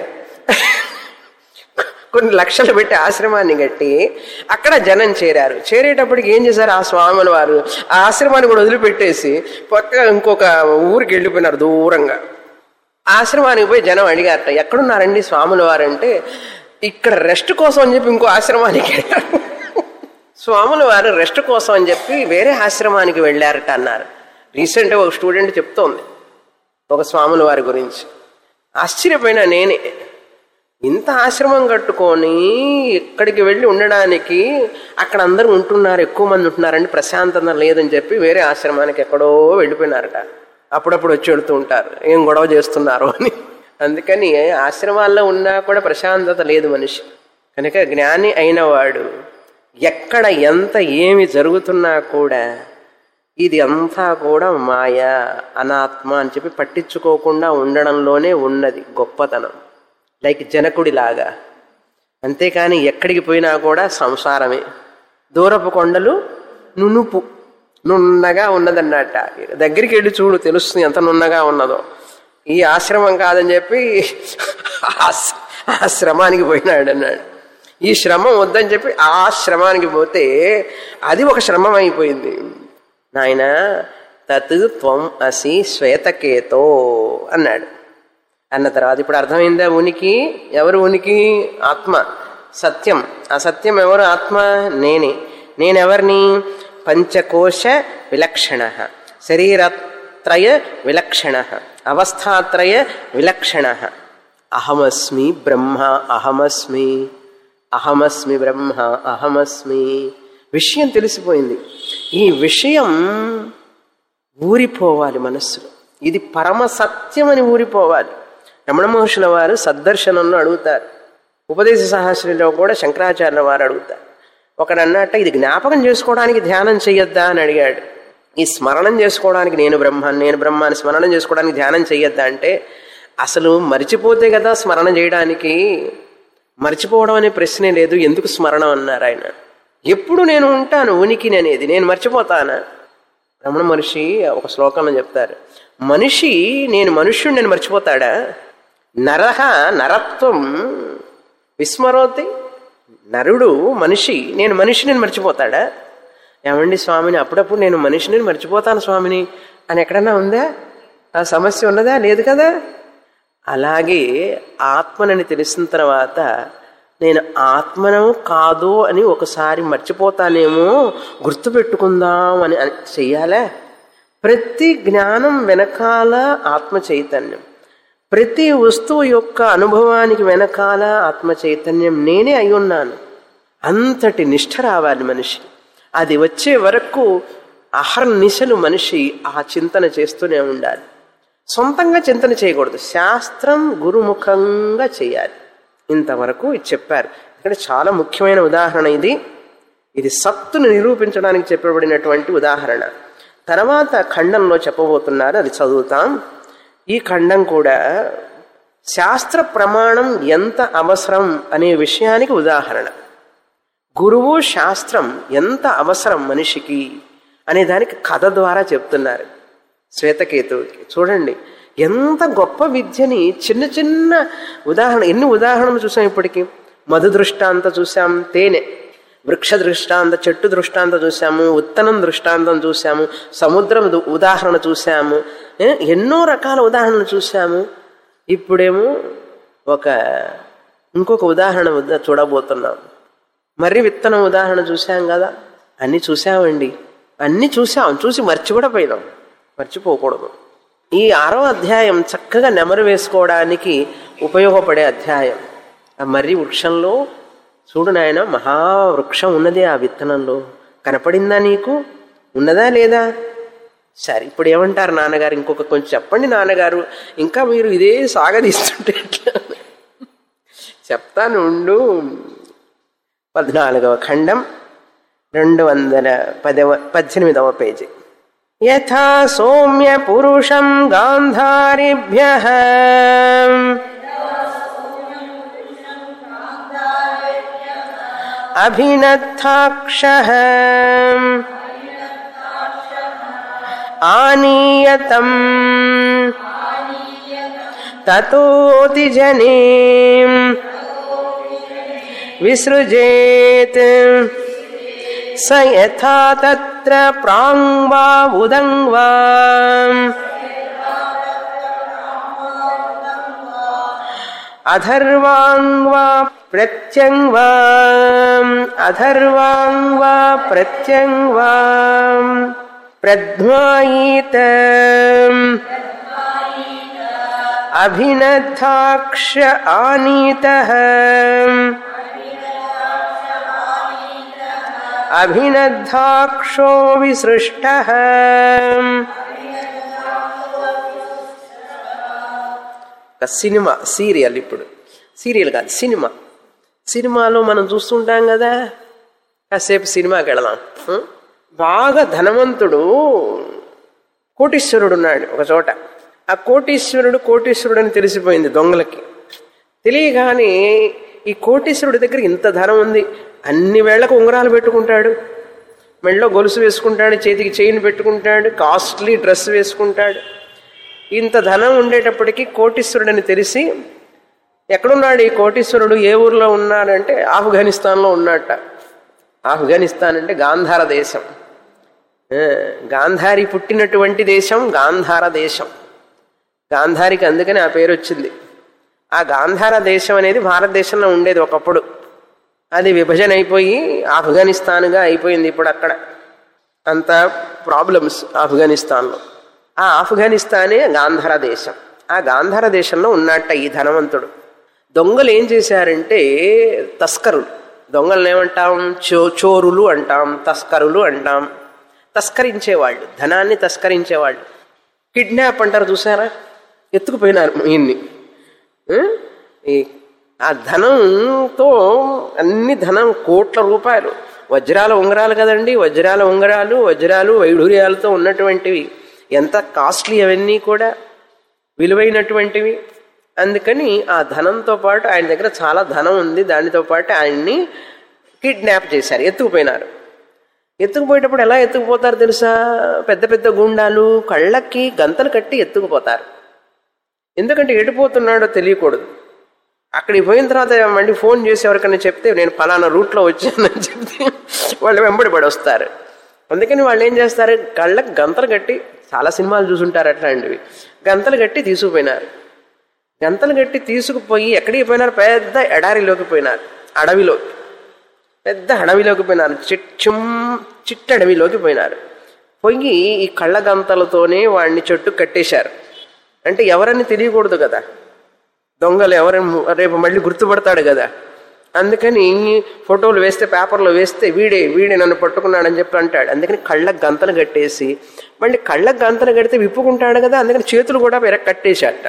[SPEAKER 1] కొన్ని లక్షలు పెట్టి ఆశ్రమాన్ని కట్టి అక్కడ జనం చేరారు చేరేటప్పటికి ఏం చేశారు ఆ స్వాముల వారు ఆ ఆశ్రమాన్ని కూడా వదిలిపెట్టేసి పక్క ఇంకొక ఊరికి వెళ్ళిపోయినారు దూరంగా ఆశ్రమానికి పోయి జనం అడిగారట ఎక్కడున్నారండి స్వాముల వారంటే ఇక్కడ రెస్ట్ కోసం అని చెప్పి ఇంకో ఆశ్రమానికి వెళ్ళారు స్వాముల వారు రెస్ట్ కోసం అని చెప్పి వేరే ఆశ్రమానికి వెళ్ళారట అన్నారు రీసెంట్గా ఒక స్టూడెంట్ చెప్తోంది ఒక స్వాముల వారి గురించి ఆశ్చర్యపోయినా నేనే ఇంత ఆశ్రమం కట్టుకొని ఇక్కడికి వెళ్ళి ఉండడానికి అక్కడ అందరూ ఉంటున్నారు ఎక్కువ మంది ఉంటున్నారండి ప్రశాంతత లేదని చెప్పి వేరే ఆశ్రమానికి ఎక్కడో వెళ్ళిపోయినారట అప్పుడప్పుడు వచ్చి వెళుతూ ఉంటారు ఏం గొడవ చేస్తున్నారు అని అందుకని ఆశ్రమాల్లో ఉన్నా కూడా ప్రశాంతత లేదు మనిషి కనుక జ్ఞాని అయినవాడు ఎక్కడ ఎంత ఏమి జరుగుతున్నా కూడా ఇది అంతా కూడా మాయ అనాత్మ అని చెప్పి పట్టించుకోకుండా ఉండడంలోనే ఉన్నది గొప్పతనం లైక్ జనకుడిలాగా అంతేకాని ఎక్కడికి పోయినా కూడా సంసారమే దూరపు కొండలు నునుపు నున్నగా ఉన్నదన్నట్ట దగ్గరికి వెళ్ళి చూడు తెలుస్తుంది ఎంత నున్నగా ఉన్నదో ఈ ఆశ్రమం కాదని చెప్పి ఆశ్- ఆశ్రమానికి పోయినాడు అన్నాడు ఈ శ్రమం వద్దని చెప్పి ఆ శ్రమానికి పోతే అది ఒక శ్రమం అయిపోయింది నాయన తత్ త్వం అసి శ్వేతకేతో అన్నాడు అన్న తర్వాత ఇప్పుడు అర్థమైందా ఉనికి ఎవరు ఉనికి ఆత్మ సత్యం ఆ సత్యం ఎవరు ఆత్మ నేనే నేనెవరిని పంచకోశ విలక్షణ శరీరత్రయ విలక్షణ అవస్థాత్రయ విలక్షణ అహమస్మి బ్రహ్మ అహమస్మి అహమస్మి బ్రహ్మ అహమస్మి విషయం తెలిసిపోయింది ఈ విషయం ఊరిపోవాలి మనస్సులో ఇది పరమ సత్యమని ఊరిపోవాలి రమణ మహర్షుల వారు సద్దర్శనంలో అడుగుతారు ఉపదేశ సహస్రంలో కూడా శంకరాచార్యుల వారు అడుగుతారు ఒకడు అన్నట్ట ఇది జ్ఞాపకం చేసుకోవడానికి ధ్యానం చెయ్యొద్దా అని అడిగాడు ఈ స్మరణం చేసుకోవడానికి నేను బ్రహ్మాన్ని నేను బ్రహ్మాన్ని స్మరణం చేసుకోవడానికి ధ్యానం చెయ్యొద్దా అంటే అసలు మరిచిపోతే కదా స్మరణ చేయడానికి మర్చిపోవడం అనే ప్రశ్నే లేదు ఎందుకు స్మరణం అన్నారు ఆయన ఎప్పుడు నేను ఉంటాను ఉనికిని అనేది నేను మర్చిపోతానా రమణ మహర్షి ఒక శ్లోకంలో చెప్తారు మనిషి నేను మనుష్యుడు నేను మర్చిపోతాడా నరహ నరత్వం విస్మరోతి నరుడు మనిషి నేను మనిషిని మర్చిపోతాడా ఏమండి స్వామిని అప్పుడప్పుడు నేను మనిషిని మర్చిపోతాను స్వామిని అని ఎక్కడన్నా ఉందా ఆ సమస్య ఉన్నదా లేదు కదా అలాగే ఆత్మనని తెలిసిన తర్వాత నేను ఆత్మను కాదు అని ఒకసారి మర్చిపోతానేమో గుర్తుపెట్టుకుందాం అని అని చెయ్యాలా ప్రతి జ్ఞానం వెనకాల ఆత్మ చైతన్యం ప్రతి వస్తువు యొక్క అనుభవానికి వెనకాల ఆత్మ చైతన్యం నేనే అయి ఉన్నాను అంతటి నిష్ఠ రావాలి మనిషి అది వచ్చే వరకు అహర్నిశలు మనిషి ఆ చింతన చేస్తూనే ఉండాలి సొంతంగా చింతన చేయకూడదు శాస్త్రం గురుముఖంగా చేయాలి ఇంతవరకు ఇది చెప్పారు ఇక్కడ చాలా ముఖ్యమైన ఉదాహరణ ఇది ఇది సత్తును నిరూపించడానికి చెప్పబడినటువంటి ఉదాహరణ తర్వాత ఖండంలో చెప్పబోతున్నారు అది చదువుతాం ఈ ఖండం కూడా శాస్త్ర ప్రమాణం ఎంత అవసరం అనే విషయానికి ఉదాహరణ గురువు శాస్త్రం ఎంత అవసరం మనిషికి అనే దానికి కథ ద్వారా చెప్తున్నారు శ్వేతకేతువుకి చూడండి ఎంత గొప్ప విద్యని చిన్న చిన్న ఉదాహరణ ఎన్ని ఉదాహరణలు చూసాం ఇప్పటికి మధు దృష్టాంత చూసాం తేనె వృక్ష దృష్టాంత చెట్టు దృష్టాంత చూసాము ఉత్తనం దృష్టాంతం చూసాము సముద్రం దు- ఉదాహరణ చూసాము ఏ? ఎన్నో రకాల ఉదాహరణలు చూసాము ఇప్పుడేమో ఒక ఇంకొక ఉదాహరణ ఉదా- చూడబోతున్నాం మర్రి విత్తనం ఉదాహరణ చూసాం కదా అన్ని చూసామండి అన్ని చూసాం చూసి మర్చి కూడా పోయినాం మర్చిపోకూడదు ఈ ఆరో అధ్యాయం చక్కగా నెమరు వేసుకోవడానికి ఉపయోగపడే అధ్యాయం ఆ మర్రి వృక్షంలో చూడు నాయన మహావృక్షం ఉన్నది ఆ విత్తనంలో కనపడిందా నీకు ఉన్నదా లేదా సరే ఇప్పుడు ఏమంటారు నాన్నగారు ఇంకొక కొంచెం చెప్పండి నాన్నగారు ఇంకా మీరు ఇదే సాగదీస్తుంటే ఎట్లా? చెప్తాను ఉండు పద్నాలుగవ ఖండం రెండు వందల పదవ పద్దెనిమిదవ పేజీ యథా సౌమ్య పురుషం గాంధారిభ్య అభినత్థాక్ష ఆనీయతం తతోతి జనే విసృజేత్ స యథా తత్ర ప్రాంగ్ వా ఉదంగ్ వా అధర్వాంగ్ వా ప్రత్యంగ్ వా అధర్వాంగ్ వా ప్రత్యంగ్ వా ప్రధ్వాయీత అభినద్ధాక్ష ఆనీత అభినద్ధాక్షో విసృష్ట సినిమా సీరియల్ ఇప్పుడు సీరియల్ కాదు సినిమా సినిమాలో మనం చూస్తుంటాం కదా కాసేపు సినిమాకి వెళదాం ఉం? బాగా ధనవంతుడు కోటీశ్వరుడు ఉన్నాడు ఒక చోట ఆ కోటీశ్వరుడు కోటీశ్వరుడు అని తెలిసిపోయింది దొంగలకి తెలియగానే ఈ కోటీశ్వరుడి దగ్గర ఇంత ధనం ఉంది అన్ని వేళ్లకు ఉంగరాలు పెట్టుకుంటాడు మెళ్ళో గొలుసు వేసుకుంటాడు చేతికి చైన్ పెట్టుకుంటాడు కాస్ట్లీ డ్రెస్ వేసుకుంటాడు ఇంత ధనం ఉండేటప్పటికీ కోటీశ్వరుడని తెలిసి ఎక్కడున్నాడు ఈ కోటీశ్వరుడు ఏ ఊర్లో ఉన్నాడంటే ఆఫ్ఘనిస్తాన్లో ఉన్నట్ట ఆఫ్ఘనిస్తాన్ అంటే గాంధార దేశం ఆ, గాంధారి పుట్టినటువంటి దేశం గాంధార దేశం గాంధారికి అందుకని ఆ పేరు వచ్చింది ఆ గాంధార దేశం అనేది భారతదేశంలో ఉండేది ఒకప్పుడు అది విభజన అయిపోయి ఆఫ్ఘనిస్తాన్గా అయిపోయింది ఇప్పుడు అక్కడ అంత ప్రాబ్లమ్స్ ఆఫ్ఘనిస్తాన్లో ఆ ఆఫ్ఘనిస్తానే గాంధార దేశం ఆ గాంధార దేశంలో ఉన్నట్ట ఈ ధనవంతుడు దొంగలు ఏం చేశారంటే తస్కరులు దొంగలను ఏమంటాం చో చోరులు అంటాం తస్కరులు అంటాం తస్కరించేవాళ్ళు ధనాన్ని తస్కరించేవాళ్ళు కిడ్నాప్ అంటారు చూసారా ఎత్తుకుపోయినారు ఈయన్ని ఆ? ఈ ఆ ధనంతో అన్ని ధనం కోట్ల రూపాయలు వజ్రాల ఉంగరాలు కదండి వజ్రాల ఉంగరాలు వజ్రాలు వైఢూర్యాలతో ఉన్నటువంటివి ఎంత కాస్ట్లీ అవన్నీ కూడా విలువైనటువంటివి అందుకని ఆ ధనంతో పాటు ఆయన దగ్గర చాలా ధనం ఉంది దానితో పాటు ఆయన్ని కిడ్నాప్ చేశారు ఎత్తుకుపోయినారు ఎత్తుకుపోయేటప్పుడు ఎలా ఎత్తుకుపోతారు తెలుసా పెద్ద పెద్ద గుండాలు కళ్ళకి గంతలు కట్టి ఎత్తుకుపోతారు ఎందుకంటే ఎడిపోతున్నాడో తెలియకూడదు అక్కడికి పోయిన తర్వాత మళ్ళీ ఫోన్ చేసి ఎవరికైనా చెప్తే నేను ఫలానా రూట్లో వచ్చానని చెప్తే వాళ్ళు వెంబడి పడి వస్తారు అందుకని వాళ్ళు ఏం చేస్తారు కళ్ళకి గంతలు కట్టి చాలా సినిమాలు చూసుంటారు అట్లాంటివి గంతలు కట్టి తీసుకుపోయినారు గంతలు కట్టి తీసుకుపోయి ఎక్కడికి పోయినారు పెద్ద ఎడారిలోకి పోయినారు అడవిలోకి పెద్ద అడవిలోకి పోయినారు చిట్టుం చిట్టడవిలోకి పోయినారు పోయి ఈ కళ్ళ గంతలతోనే వాడిని చెట్టు కట్టేశారు అంటే ఎవరని తెలియకూడదు కదా దొంగలు ఎవరైనా రేపు మళ్ళీ గుర్తుపడతాడు కదా అందుకని ఫోటోలు వేస్తే పేపర్లో వేస్తే వీడే వీడే నన్ను పట్టుకున్నాడని చెప్పి అంటాడు అందుకని కళ్ళకు గంతలు కట్టేసి మళ్ళీ కళ్ళకు గంతలు కడితే విప్పుకుంటాడు కదా అందుకని చేతులు కూడా వెనక్కి కట్టేశాట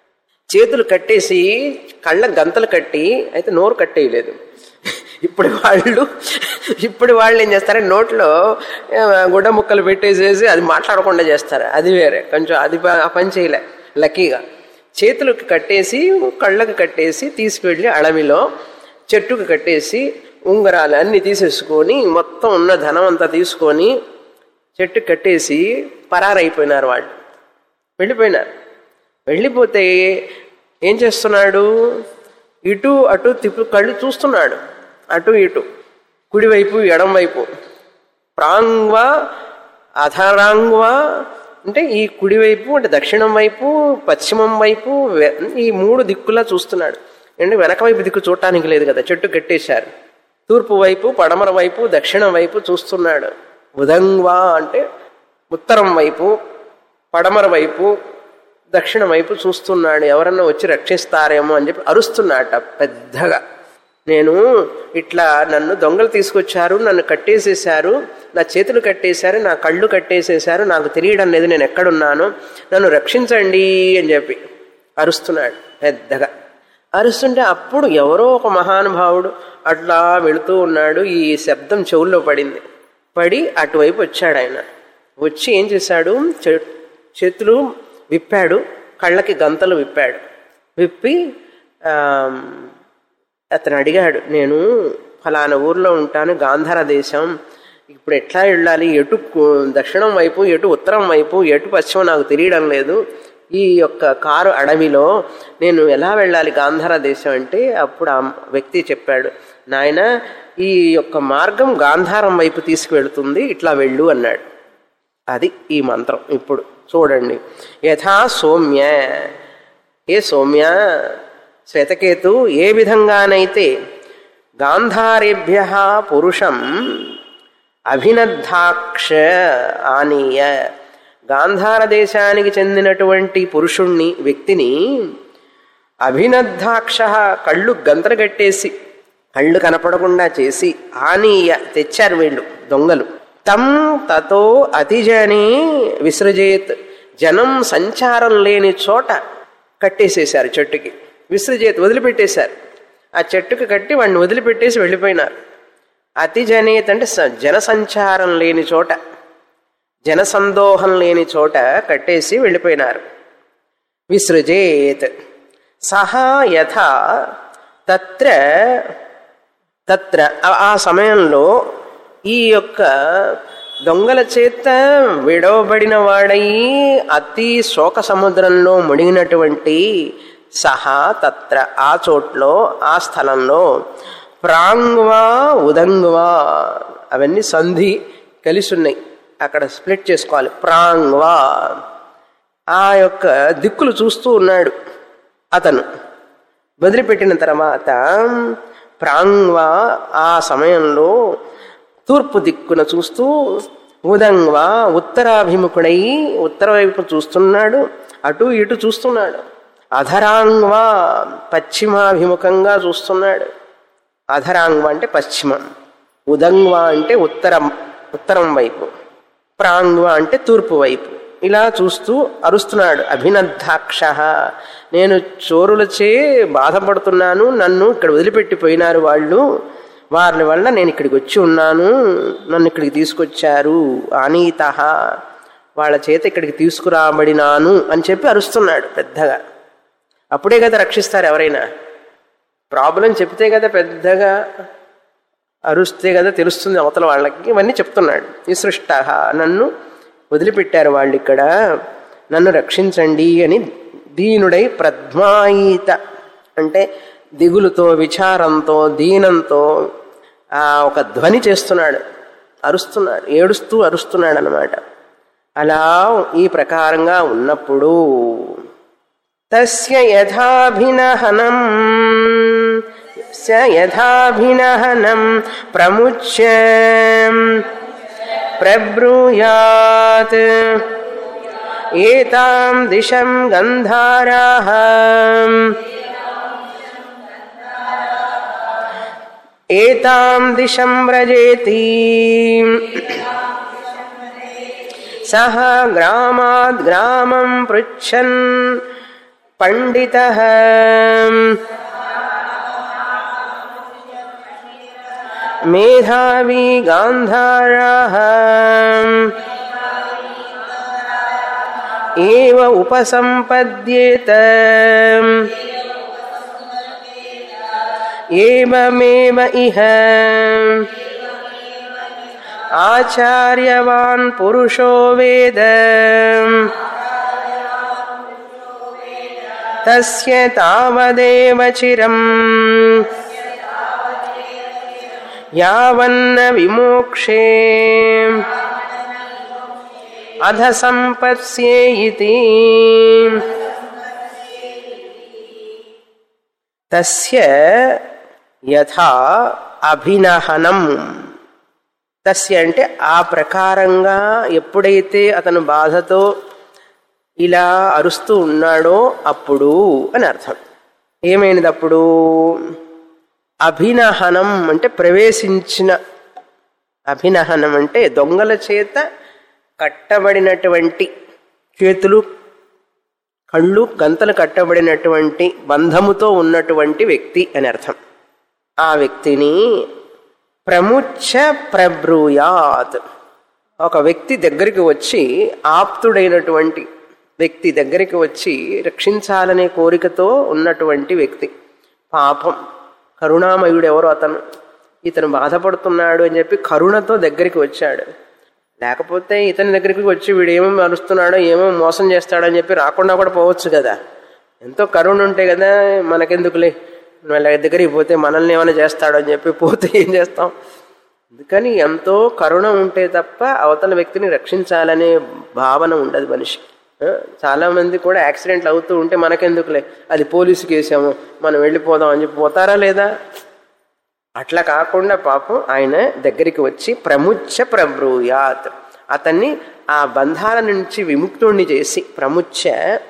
[SPEAKER 1] చేతులు కట్టేసి కళ్ళకు గంతలు కట్టి అయితే నోరు కట్టేయలేదు ఇప్పుడు వాళ్ళు ఇప్పుడు వాళ్ళు ఏం చేస్తారంటే నోట్లో ఆ, గుడ్డ ముక్కలు పెట్టేసేసి అది మాట్లాడకుండా చేస్తారు అది వేరే కొంచెం అది ప- ఆ పని చేయలే లక్కీగా చేతులకు కట్టేసి కళ్ళకు కట్టేసి తీసుకువెళ్ళి అడవిలో చెట్టుకు కట్టేసి ఉంగరాలు అన్ని తీసేసుకొని మొత్తం ఉన్న ధనం అంతా తీసుకొని చెట్టు కట్టేసి పరారైపోయినారు వాళ్ళు వెళ్ళిపోయినారు వెళ్ళిపోతే ఏం చేస్తున్నాడు ఇటు అటు తిప్పు కళ్ళు చూస్తున్నాడు అటు ఇటు కుడివైపు ఎడం వైపు ప్రాంగ్వా అధరాంగ్వా అంటే ఈ కుడివైపు అంటే దక్షిణం వైపు పశ్చిమం వైపు వె- ఈ మూడు దిక్కులా చూస్తున్నాడు అంటే వెనక వైపు దిక్కు చూడటానికి లేదు కదా చెట్టు కట్టేశారు తూర్పు వైపు పడమర వైపు దక్షిణం వైపు చూస్తున్నాడు ఉదంగ్వా అంటే ఉత్తరం వైపు పడమర వైపు దక్షిణ వైపు చూస్తున్నాడు ఎవరన్నా వచ్చి రక్షిస్తారేమో అని చెప్పి అరుస్తున్నాడట పెద్దగా నేను ఇట్లా నన్ను దొంగలు తీసుకొచ్చారు నన్ను కట్టేసేశారు నా చేతులు కట్టేశారు నా కళ్ళు కట్టేసేశారు నాకు తెలియడం లేదు నేను ఎక్కడున్నాను నన్ను రక్షించండి అని చెప్పి అరుస్తున్నాడు పెద్దగా అరుస్తుంటే అప్పుడు ఎవరో ఒక మహానుభావుడు అట్లా వెళుతూ ఉన్నాడు ఈ శబ్దం చెవుల్లో పడింది పడి అటువైపు వచ్చాడు ఆయన వచ్చి ఏం చేశాడు చే- చేతులు విప్పాడు కళ్ళకి గంతలు విప్పాడు విప్పి ఆ, అతను అడిగాడు నేను ఫలానా ఊర్లో ఉంటాను గాంధార దేశం ఇప్పుడు ఎట్లా వెళ్ళాలి ఎటు కు- దక్షిణం వైపు ఎటు ఉత్తరం వైపు ఎటు పశ్చిమం నాకు తెలియడం లేదు ఈ యొక్క కారు అడవిలో నేను ఎలా వెళ్ళాలి గాంధార దేశం అంటే అప్పుడు ఆ వ్యక్తి చెప్పాడు నాయన ఈ యొక్క మార్గం గాంధారం వైపు తీసుకువెళ్తుంది ఇట్లా వెళ్ళు అన్నాడు అది ఈ మంత్రం ఇప్పుడు చూడండి యథా సౌమ్య ఏ సౌమ్య శ్వేతకేతు ఏ విధంగానైతే గాంధారేభ్య పురుషం అభినద్ధాక్ష ఆనీయ గాంధార దేశానికి చెందినటువంటి పురుషుణ్ణి వ్యక్తిని అభినద్ధాక్ష కళ్ళు గంతలు కట్టేసి కళ్ళు కనపడకుండా చేసి ఆనీయ తెచ్చారు వీళ్ళు దొంగలు తం తతో అతిజనే విసృజేత్ జనం సంచారం లేని చోట కట్టేసేశారు చెట్టుకి విసృజేత్ వదిలిపెట్టేశారు ఆ చెట్టుకి కట్టి వాడిని వదిలిపెట్టేసి వెళ్ళిపోయినారు అతిజనేత్ అంటే స- జనసంచారం లేని చోట జనసందోహం లేని చోట కట్టేసి వెళ్ళిపోయినారు విసృజేత్ సహా యథ తత్ర తత్ర ఆ- ఆ సమయంలో ఈ యొక్క దొంగల చేత విడవబడిన వాడయి అతి శోక సముద్రంలో మునిగినటువంటి సహా తత్ర ఆ చోట్లో ఆ స్థలంలో ప్రాంగ్వా ఉదంగ్వా అవన్నీ సంధి కలిసి ఉన్నాయి అక్కడ స్ప్లిట్ చేసుకోవాలి ప్రాంగ్వా ఆ యొక్క దిక్కులు చూస్తూ ఉన్నాడు అతను వదిలిపెట్టిన తర్వాత ప్రాంగ్వా ఆ సమయంలో తూర్పు దిక్కున చూస్తూ ఉదంగ్వా ఉత్తరాభిముఖుడై ఉత్తర వైపు చూస్తున్నాడు అటు ఇటు చూస్తున్నాడు అధరాంగ్వా పశ్చిమాభిముఖంగా చూస్తున్నాడు అధరాంగ్వా అంటే పశ్చిమం ఉదంగ్వా అంటే ఉత్తరం ఉత్తరం వైపు ప్రాంగ్వా అంటే తూర్పు వైపు ఇలా చూస్తూ అరుస్తున్నాడు అభినద్ధాక్ష నేను చోరులచే బాధపడుతున్నాను నన్ను ఇక్కడ వదిలిపెట్టిపోయినారు వాళ్ళు వారి వల్ల నేను ఇక్కడికి వచ్చి ఉన్నాను నన్ను ఇక్కడికి తీసుకొచ్చారు అనీత వాళ్ళ చేత ఇక్కడికి తీసుకురాబడినాను అని చెప్పి అరుస్తున్నాడు పెద్దగా అప్పుడే కదా రక్షిస్తారు ఎవరైనా ప్రాబ్లం చెప్తే కదా పెద్దగా అరుస్తే కదా తెలుస్తుంది అవతల వాళ్ళకి ఇవన్నీ చెప్తున్నాడు ఈ సృష్ట నన్ను వదిలిపెట్టారు వాళ్ళు ఇక్కడ నన్ను రక్షించండి అని దీనుడై ప్రద్మాయిత అంటే దిగులుతో విచారంతో దీనంతో ఆ ఒక ధ్వని చేస్తున్నాడు అరుస్తున్నాడు ఏడుస్తూ అరుస్తున్నాడు అనమాట అలా ఈ ప్రకారంగా ఉన్నప్పుడు తస్య యథాభినహనం యస్య యథాభినహనం ప్రముచ్య ప్రబ్రూయాత్ ఏతాం దిశం గంధారాః ఏతాం దిశం వ్రజేతి సహ గ్రామాద్ గ్రామం పృచ్చన్ పండిత మేధావి గాంధారా ఏవ ఉపసంపద్యేత ఏమేవ ఇహ ఆచార్యవాన్ పురుషో వేద తస్య తావదేవ చిరం యావన్న విమోక్షే అధ సంపత్స్యేయితి తస్య యథా అభినహనం తస్య అంటే ఆ ప్రకారంగా ఎప్పుడైతే అతను బాధతో ఇలా అరుస్తూ ఉన్నాడో అప్పుడు అని అర్థం ఏమైనది అప్పుడు అభినహనం అంటే ప్రవేశించిన అభినహనం అంటే దొంగల చేత కట్టబడినటువంటి చేతులు కళ్ళు గంతలు కట్టబడినటువంటి బంధముతో ఉన్నటువంటి వ్యక్తి అని అర్థం ఆ వ్యక్తిని ప్రముచ్చ ప్రబ్రూయాత్ ఒక వ్యక్తి దగ్గరికి వచ్చి ఆప్తుడైనటువంటి వ్యక్తి దగ్గరికి వచ్చి రక్షించాలనే కోరికతో ఉన్నటువంటి వ్యక్తి పాపం కరుణామయుడు ఎవరు అతను ఇతను బాధపడుతున్నాడు అని చెప్పి కరుణతో దగ్గరికి వచ్చాడు లేకపోతే ఇతని దగ్గరికి వచ్చి వీడు ఏమో మరుస్తున్నాడో ఏమో మోసం చేస్తాడో అని చెప్పి రాకుండా కూడా పోవచ్చు కదా ఎంతో కరుణ ఉంటే కదా మనకెందుకులే వాళ్ళ దగ్గరికి పోతే మనల్ని ఏమైనా చేస్తాడో అని చెప్పి పోతే ఏం చేస్తాం అందుకని ఎంతో కరుణ ఉంటే తప్ప అవతల వ్యక్తిని రక్షించాలనే భావన ఉండదు మనిషి ఆ, చాలా మంది కూడా యాక్సిడెంట్లు అవుతూ ఉంటే మనకెందుకులే అది పోలీసుకి వేసాము మనం వెళ్ళిపోదాం అని చెప్పి పోతారా లేదా అట్లా కాకుండా పాపం ఆయన దగ్గరికి వచ్చి ప్రముచ్చ ప్రబ్రూయాత్ అతన్ని ఆ బంధాల నుంచి విముక్తుణ్ణి చేసి ప్రముచ్చ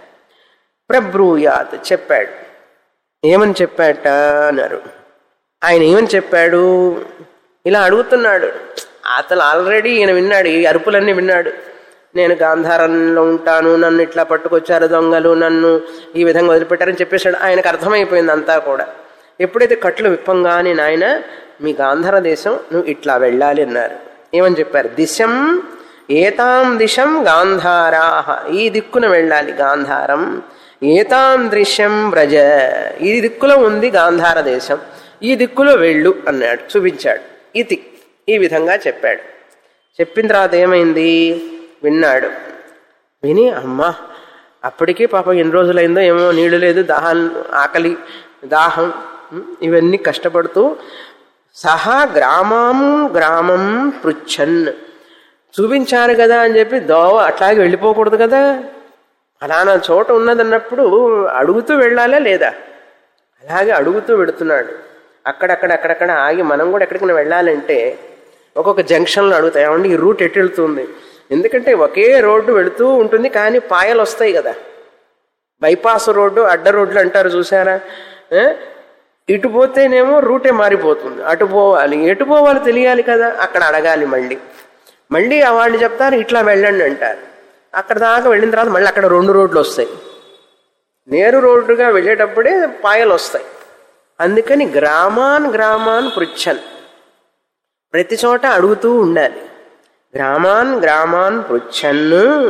[SPEAKER 1] ప్రబ్రూయాత్ చెప్పాడు ఏమని చెప్పాట అన్నారు ఆయన ఏమని చెప్పాడు ఇలా అడుగుతున్నాడు అతను ఆల్రెడీ ఈయన విన్నాడు ఈ అరుపులన్నీ విన్నాడు నేను గాంధారంలో ఉంటాను నన్ను ఇట్లా పట్టుకొచ్చారు దొంగలు నన్ను ఈ విధంగా వదిలిపెట్టారని చెప్పేశాడు ఆయనకు అర్థమైపోయింది అంతా కూడా ఎప్పుడైతే కట్లు విప్పంగానే నాయన మీ గాంధార దేశం నువ్వు ఇట్లా వెళ్ళాలి అన్నారు ఏమని చెప్పారు దిశం ఏతాం దిశం గాంధారాహ ఈ దిక్కున వెళ్ళాలి గాంధారం ఏతాం దృశ్యం వ్రజ ఈ దిక్కులో ఉంది గాంధార దేశం ఈ దిక్కులో వెళ్ళు అన్నాడు చూపించాడు ఇది ఈ విధంగా చెప్పాడు చెప్పిన తర్వాత ఏమైంది విన్నాడు విని అమ్మా అప్పటికే పాపం ఎన్ని రోజులైందో ఏమో నీళ్లు లేదు దాహం ఆకలి దాహం ఉం, ఇవన్నీ కష్టపడుతూ సహా గ్రామం గ్రామం పృచ్ఛన్ చూపించారు కదా అని చెప్పి దోవ అట్లాగే వెళ్ళిపోకూడదు కదా అలానా చోట ఉన్నదన్నప్పుడు అడుగుతూ వెళ్ళాలా లేదా అలాగే అడుగుతూ వెడుతున్నాడు అక్కడక్కడ అక్కడక్కడ ఆగి మనం కూడా ఎక్కడికైనా వెళ్ళాలంటే ఒక్కొక్క జంక్షన్లో అడుగుతాయి ఏమండి ఈ రూట్ ఎటు వెళ్తుంది ఎందుకంటే ఒకే రోడ్డు వెళుతూ ఉంటుంది కానీ పాయలు వస్తాయి కదా బైపాస్ రోడ్డు అడ్డ రోడ్లు అంటారు చూసారా ఏ? ఇటు పోతేనేమో రూటే మారిపోతుంది అటు పోవాలి ఎటు పోవాలి తెలియాలి కదా అక్కడ అడగాలి మళ్ళీ మళ్ళీ ఆ వాళ్ళు చెప్తారు ఇట్లా వెళ్ళండి అంటారు అక్కడ దాకా వెళ్ళిన తర్వాత మళ్ళీ అక్కడ రెండు రోడ్లు వస్తాయి నేరు రోడ్డుగా వెళ్ళేటప్పుడే పాయలు వస్తాయి అందుకని గ్రామాన్ గ్రామాన్ పృచ్ఛన్ ప్రతి చోట అడుగుతూ ఉండాలి గ్రామాన్ గ్రామాన్ పృచ్ఛన్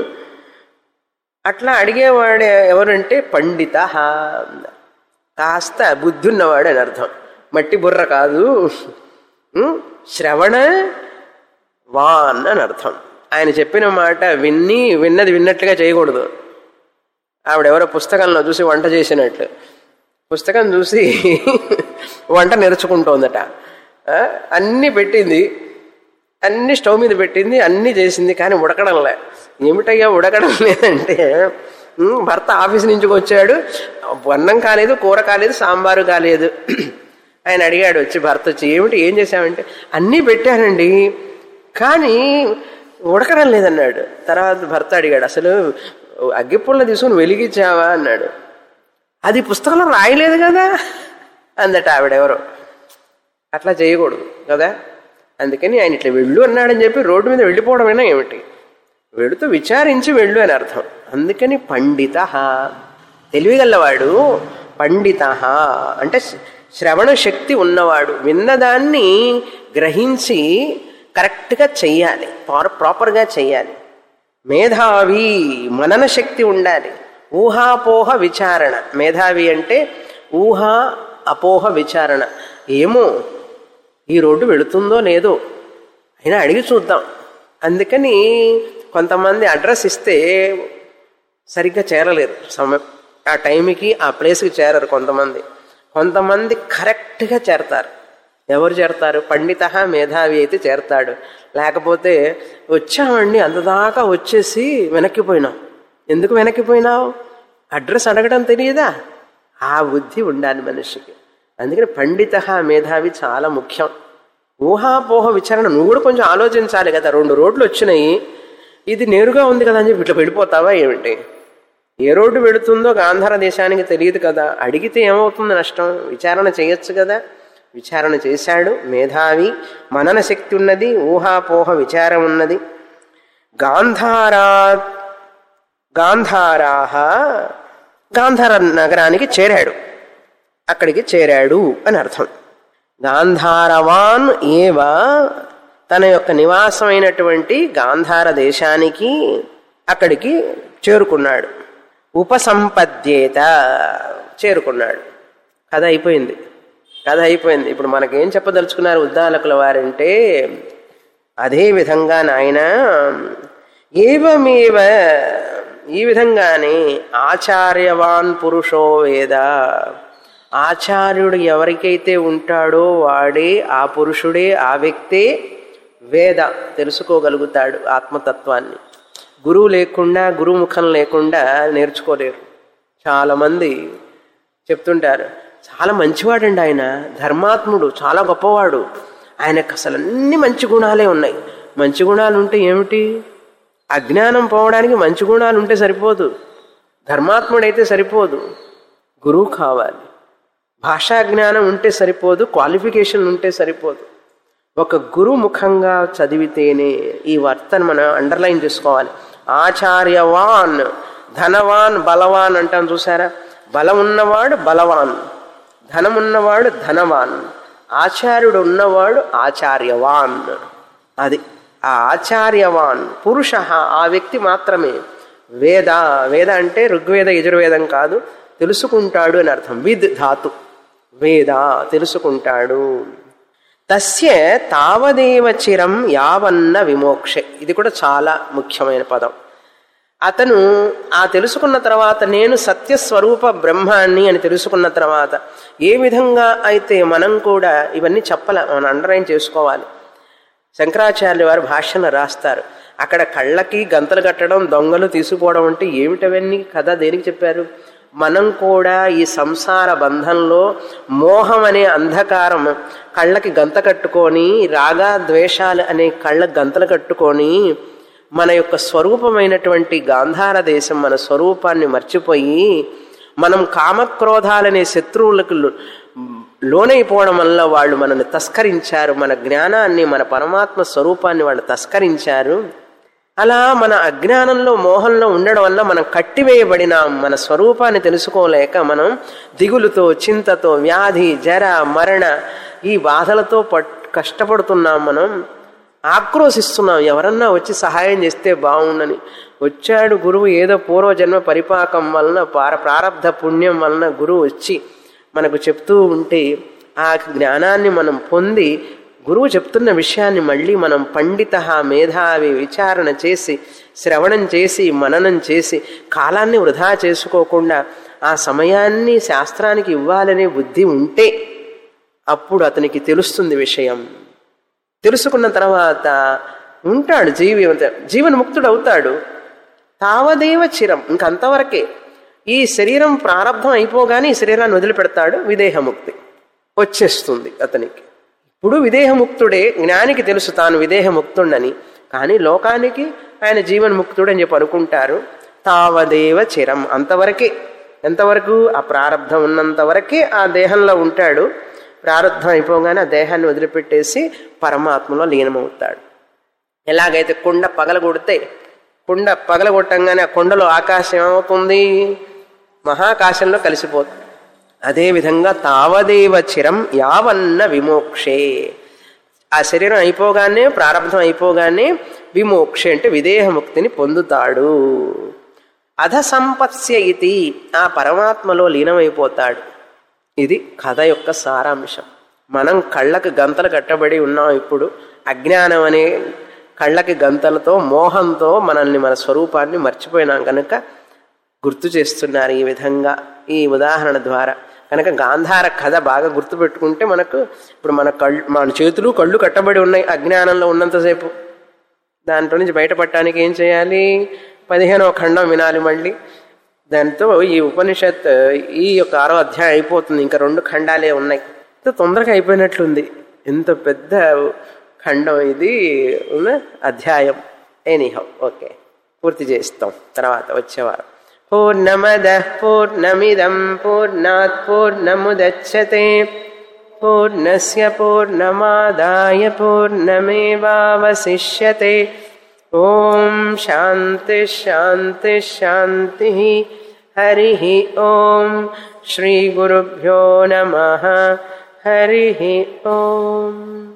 [SPEAKER 1] అట్లా అడిగేవాడు ఎవరంటే పండిత కాస్త బుద్ధి ఉన్నవాడు అని అర్థం మట్టి బుర్ర కాదు ఉం? శ్రవణ వాన్ అని అర్థం ఆయన చెప్పిన మాట విన్ని విన్నది విన్నట్లుగా చేయకూడదు ఆవిడెవరో పుస్తకంలో చూసి వంట చేసినట్లు పుస్తకం చూసి వంట నేర్చుకుంటోందట ఆ, అన్నీ పెట్టింది అన్ని స్టవ్ మీద పెట్టింది అన్నీ చేసింది కానీ ఉడకడంలే ఏమిటయ్యా ఉడకడం లేదంటే ఉమ్, భర్త ఆఫీస్ నుంచి వచ్చాడు అన్నం కాలేదు కూర కాలేదు సాంబారు కాలేదు ఆయన అడిగాడు వచ్చి భర్త వచ్చి ఏమిటి ఏం చేశామంటే అన్నీ పెట్టానండి కానీ ఉడకడం లేదన్నాడు తర్వాత భర్త అడిగాడు అసలు అగ్గిపుల్ల తీసుకుని వెలిగించావా అన్నాడు అది పుస్తకంలో రాయలేదు కదా అందట ఆవిడెవరో అట్లా చేయకూడదు కదా అందుకని ఆయన ఇట్లా వెళ్ళు అన్నాడని చెప్పి రోడ్డు మీద వెళ్ళిపోవడమైనా ఏమిటి వెళుతూ విచారించి వెళ్ళు అని అర్థం అందుకని పండిత తెలివిగలవాడు పండిత అంటే శ్రవణ శక్తి ఉన్నవాడు విన్నదాన్ని గ్రహించి కరెక్ట్గా చెయ్యాలి ప్రాపర్గా చెయ్యాలి మేధావి మనన శక్తి ఉండాలి ఊహాపోహ విచారణ మేధావి అంటే ఊహ అపోహ విచారణ ఏమో ఈ రోడ్డు వెళుతుందో లేదో అయినా అడిగి చూద్దాం అందుకని కొంతమంది అడ్రస్ ఇస్తే సరిగ్గా చేరలేరు సమయం ఆ టైంకి ఆ ప్లేస్కి చేరరు కొంతమంది కొంతమంది కరెక్ట్గా చేరతారు ఎవరు చేరతారు పండిత మేధావి అయితే చేరతాడు లేకపోతే వచ్చామండి అంతదాకా వచ్చేసి వెనక్కిపోయినాం ఎందుకు వెనక్కిపోయినావు అడ్రస్ అడగడం తెలియదా ఆ బుద్ధి ఉండాలి మనిషికి అందుకని పండిత మేధావి చాలా ముఖ్యం ఊహాపోహ విచారణ నువ్వు కూడా కొంచెం ఆలోచించాలి కదా రెండు రోడ్లు వచ్చినాయి ఇది నేరుగా ఉంది కదా అని చెప్పి ఇట్లా వెళ్ళిపోతావా ఏమిటి ఏ రోడ్డు వెళుతుందో గాంధార దేశానికి తెలియదు కదా అడిగితే ఏమవుతుంది నష్టం విచారణ చేయొచ్చు కదా విచారణ చేశాడు మేధావి మనన శక్తి ఉన్నది ఊహాపోహ విచారం ఉన్నది గాంధారా గాంధారాహ గాంధార నగరానికి చేరాడు అక్కడికి చేరాడు అని అర్థం గాంధారవాన్ ఏవ తన యొక్క నివాసమైనటువంటి గాంధార దేశానికి అక్కడికి చేరుకున్నాడు ఉపసంపద్యేత చేరుకున్నాడు కథ అయిపోయింది కథ అయిపోయింది ఇప్పుడు మనకేం చెప్పదలుచుకున్నారు ఉద్దాలకుల వారంటే అదే విధంగా నాయన ఏవమేవ ఈ విధంగానే ఆచార్యవాన్ పురుషో వేద ఆచార్యుడు ఎవరికైతే ఉంటాడో వాడే ఆ పురుషుడే ఆ వ్యక్తే వేద తెలుసుకోగలుగుతాడు ఆత్మతత్వాన్ని గురువు లేకుండా గురుముఖం లేకుండా నేర్చుకోలేరు చాలామంది చెప్తుంటారు చాలా మంచివాడండి ఆయన ధర్మాత్ముడు చాలా గొప్పవాడు ఆయనకు అసలు అన్ని మంచి గుణాలే ఉన్నాయి మంచి గుణాలు ఉంటే ఏమిటి అజ్ఞానం పోవడానికి మంచి గుణాలు ఉంటే సరిపోదు ధర్మాత్ముడైతే సరిపోదు గురువు కావాలి భాషా జ్ఞానం ఉంటే సరిపోదు క్వాలిఫికేషన్ ఉంటే సరిపోదు ఒక గురు ముఖంగా చదివితేనే ఈ వర్తను మనం అండర్లైన్ చేసుకోవాలి ఆచార్యవాన్ ధనవాన్ బలవాన్ అంటాం చూసారా బలం ఉన్నవాడు బలవాన్ ధనం ఉన్నవాడు ధనవాన్ ఆచార్యుడు ఉన్నవాడు ఆచార్యవాన్ అది ఆ ఆచార్యవాన్ పురుష ఆ వ్యక్తి మాత్రమే వేద వేద అంటే ఋగ్వేద యజుర్వేదం కాదు తెలుసుకుంటాడు అని అర్థం విద్ ధాతు వేద తెలుసుకుంటాడు తస్య తావదేవ చిరం యావన్న విమోక్షే ఇది కూడా చాలా ముఖ్యమైన పదం అతను ఆ తెలుసుకున్న తర్వాత నేను సత్యస్వరూప బ్రహ్మాన్ని అని తెలుసుకున్న తర్వాత ఏ విధంగా అయితే మనం కూడా ఇవన్నీ చెప్పలే మనం అండర్లైన్ చేసుకోవాలి శంకరాచార్య వారు భాష్యంలో రాస్తారు అక్కడ కళ్ళకి గంతలు కట్టడం దొంగలు తీసుకుపోవడం అంటే ఏమిటవన్నీ కథ దేనికి చెప్పారు మనం కూడా ఈ సంసార బంధంలో మోహం అనే అంధకారం కళ్ళకి గంత కట్టుకొని రాగా ద్వేషాలు అనే కళ్ళ గంతలు కట్టుకొని మన యొక్క స్వరూపమైనటువంటి గాంధార దేశం మన స్వరూపాన్ని మర్చిపోయి మనం కామక్రోధాలనే శత్రువులకు లోనైపోవడం వల్ల వాళ్ళు మనల్ని తస్కరించారు మన జ్ఞానాన్ని మన పరమాత్మ స్వరూపాన్ని వాళ్ళు తస్కరించారు అలా మన అజ్ఞానంలో మోహంలో ఉండడం వల్ల మనం కట్టివేయబడిన మన స్వరూపాన్ని తెలుసుకోలేక మనం దిగులుతో చింతతో వ్యాధి జర మరణ ఈ బాధలతో పట్ కష్టపడుతున్నాం మనం ఆక్రోశిస్తున్నాం ఎవరన్నా వచ్చి సహాయం చేస్తే బాగుండని వచ్చాడు గురువు ఏదో పూర్వజన్మ పరిపాకం వలన పార ప్రారంధ పుణ్యం వలన గురువు వచ్చి మనకు చెప్తూ ఉంటే ఆ జ్ఞానాన్ని మనం పొంది గురువు చెప్తున్న విషయాన్ని మళ్ళీ మనం పండిత మేధావి విచారణ చేసి శ్రవణం చేసి మననం చేసి కాలాన్ని వృధా చేసుకోకుండా ఆ సమయాన్ని శాస్త్రానికి ఇవ్వాలనే బుద్ధి ఉంటే అప్పుడు అతనికి తెలుస్తుంది విషయం తెలుసుకున్న తర్వాత ఉంటాడు జీవి జీవన్ముక్తుడు అవుతాడు తావదేవ చిరం ఇంకంతవరకే ఈ శరీరం ప్రారంభం అయిపోగానే ఈ శరీరాన్ని వదిలిపెడతాడు విదేహముక్తి వచ్చేస్తుంది అతనికి ఇప్పుడు విదేహముక్తుడే జ్ఞానికి తెలుసు తాను విదేహముక్తుడని కానీ లోకానికి ఆయన జీవన్ముక్తుడు అని చెప్పి అనుకుంటారు తావదేవ చిరం అంతవరకే ఎంతవరకు ఆ ప్రారంధం ఉన్నంత వరకే ఆ దేహంలో ఉంటాడు ప్రారంధం అయిపోగానే ఆ దేహాన్ని వదిలిపెట్టేసి పరమాత్మలో లీనమవుతాడు ఎలాగైతే కుండ పగలగొడితే కుండ పగలగొట్టంగానే ఆ కుండలో ఆకాశం ఏమవుతుంది మహాకాశంలో కలిసిపోతుంది అదేవిధంగా తావదేవ చిరం యావన్న విమోక్షే ఆ శరీరం అయిపోగానే ప్రారంభం అయిపోగానే విమోక్షే అంటే విదేహముక్తిని పొందుతాడు అధ సంపత్స్య ఇది ఆ పరమాత్మలో లీనమైపోతాడు ఇది కథ యొక్క సారాంశం మనం కళ్ళకి గంతలు కట్టబడి ఉన్నాం ఇప్పుడు అజ్ఞానం అనే కళ్ళకి గంతలతో మోహంతో మనల్ని మన స్వరూపాన్ని మర్చిపోయినాం కనుక గుర్తు చేస్తున్నారు ఈ విధంగా ఈ ఉదాహరణ ద్వారా కనుక గాంధార కథ బాగా గుర్తుపెట్టుకుంటే మనకు ఇప్పుడు మన కళ్ళు మన చేతులు కళ్ళు కట్టబడి ఉన్నాయి అజ్ఞానంలో ఉన్నంతసేపు దాంట్లో నుంచి బయటపడటానికి ఏం చేయాలి పదిహేనవ ఖండం వినాలి మళ్ళీ దాంతో ఈ ఉపనిషత్ ఈ యొక్క ఆరో అధ్యాయం అయిపోతుంది ఇంకా రెండు ఖండాలే ఉన్నాయి ఇంత తొందరగా అయిపోయినట్లుంది ఎంత పెద్ద ఖండం ఇది ఉన్న అధ్యాయం ఎనీహౌ ఓకే పూర్తి చేస్తాం తర్వాత వచ్చేవారు పూర్ణమద పూర్ణమిదం పూర్ణాత్ పూర్ణముదచ్చతే పూర్ణస్య పూర్ణమాదాయ పూర్ణమేవావశిష్యతే ఓం శాంతి శాంతి శాంతి హరి ఓం శ్రీ గురుభ్యో నమ హరి ఓం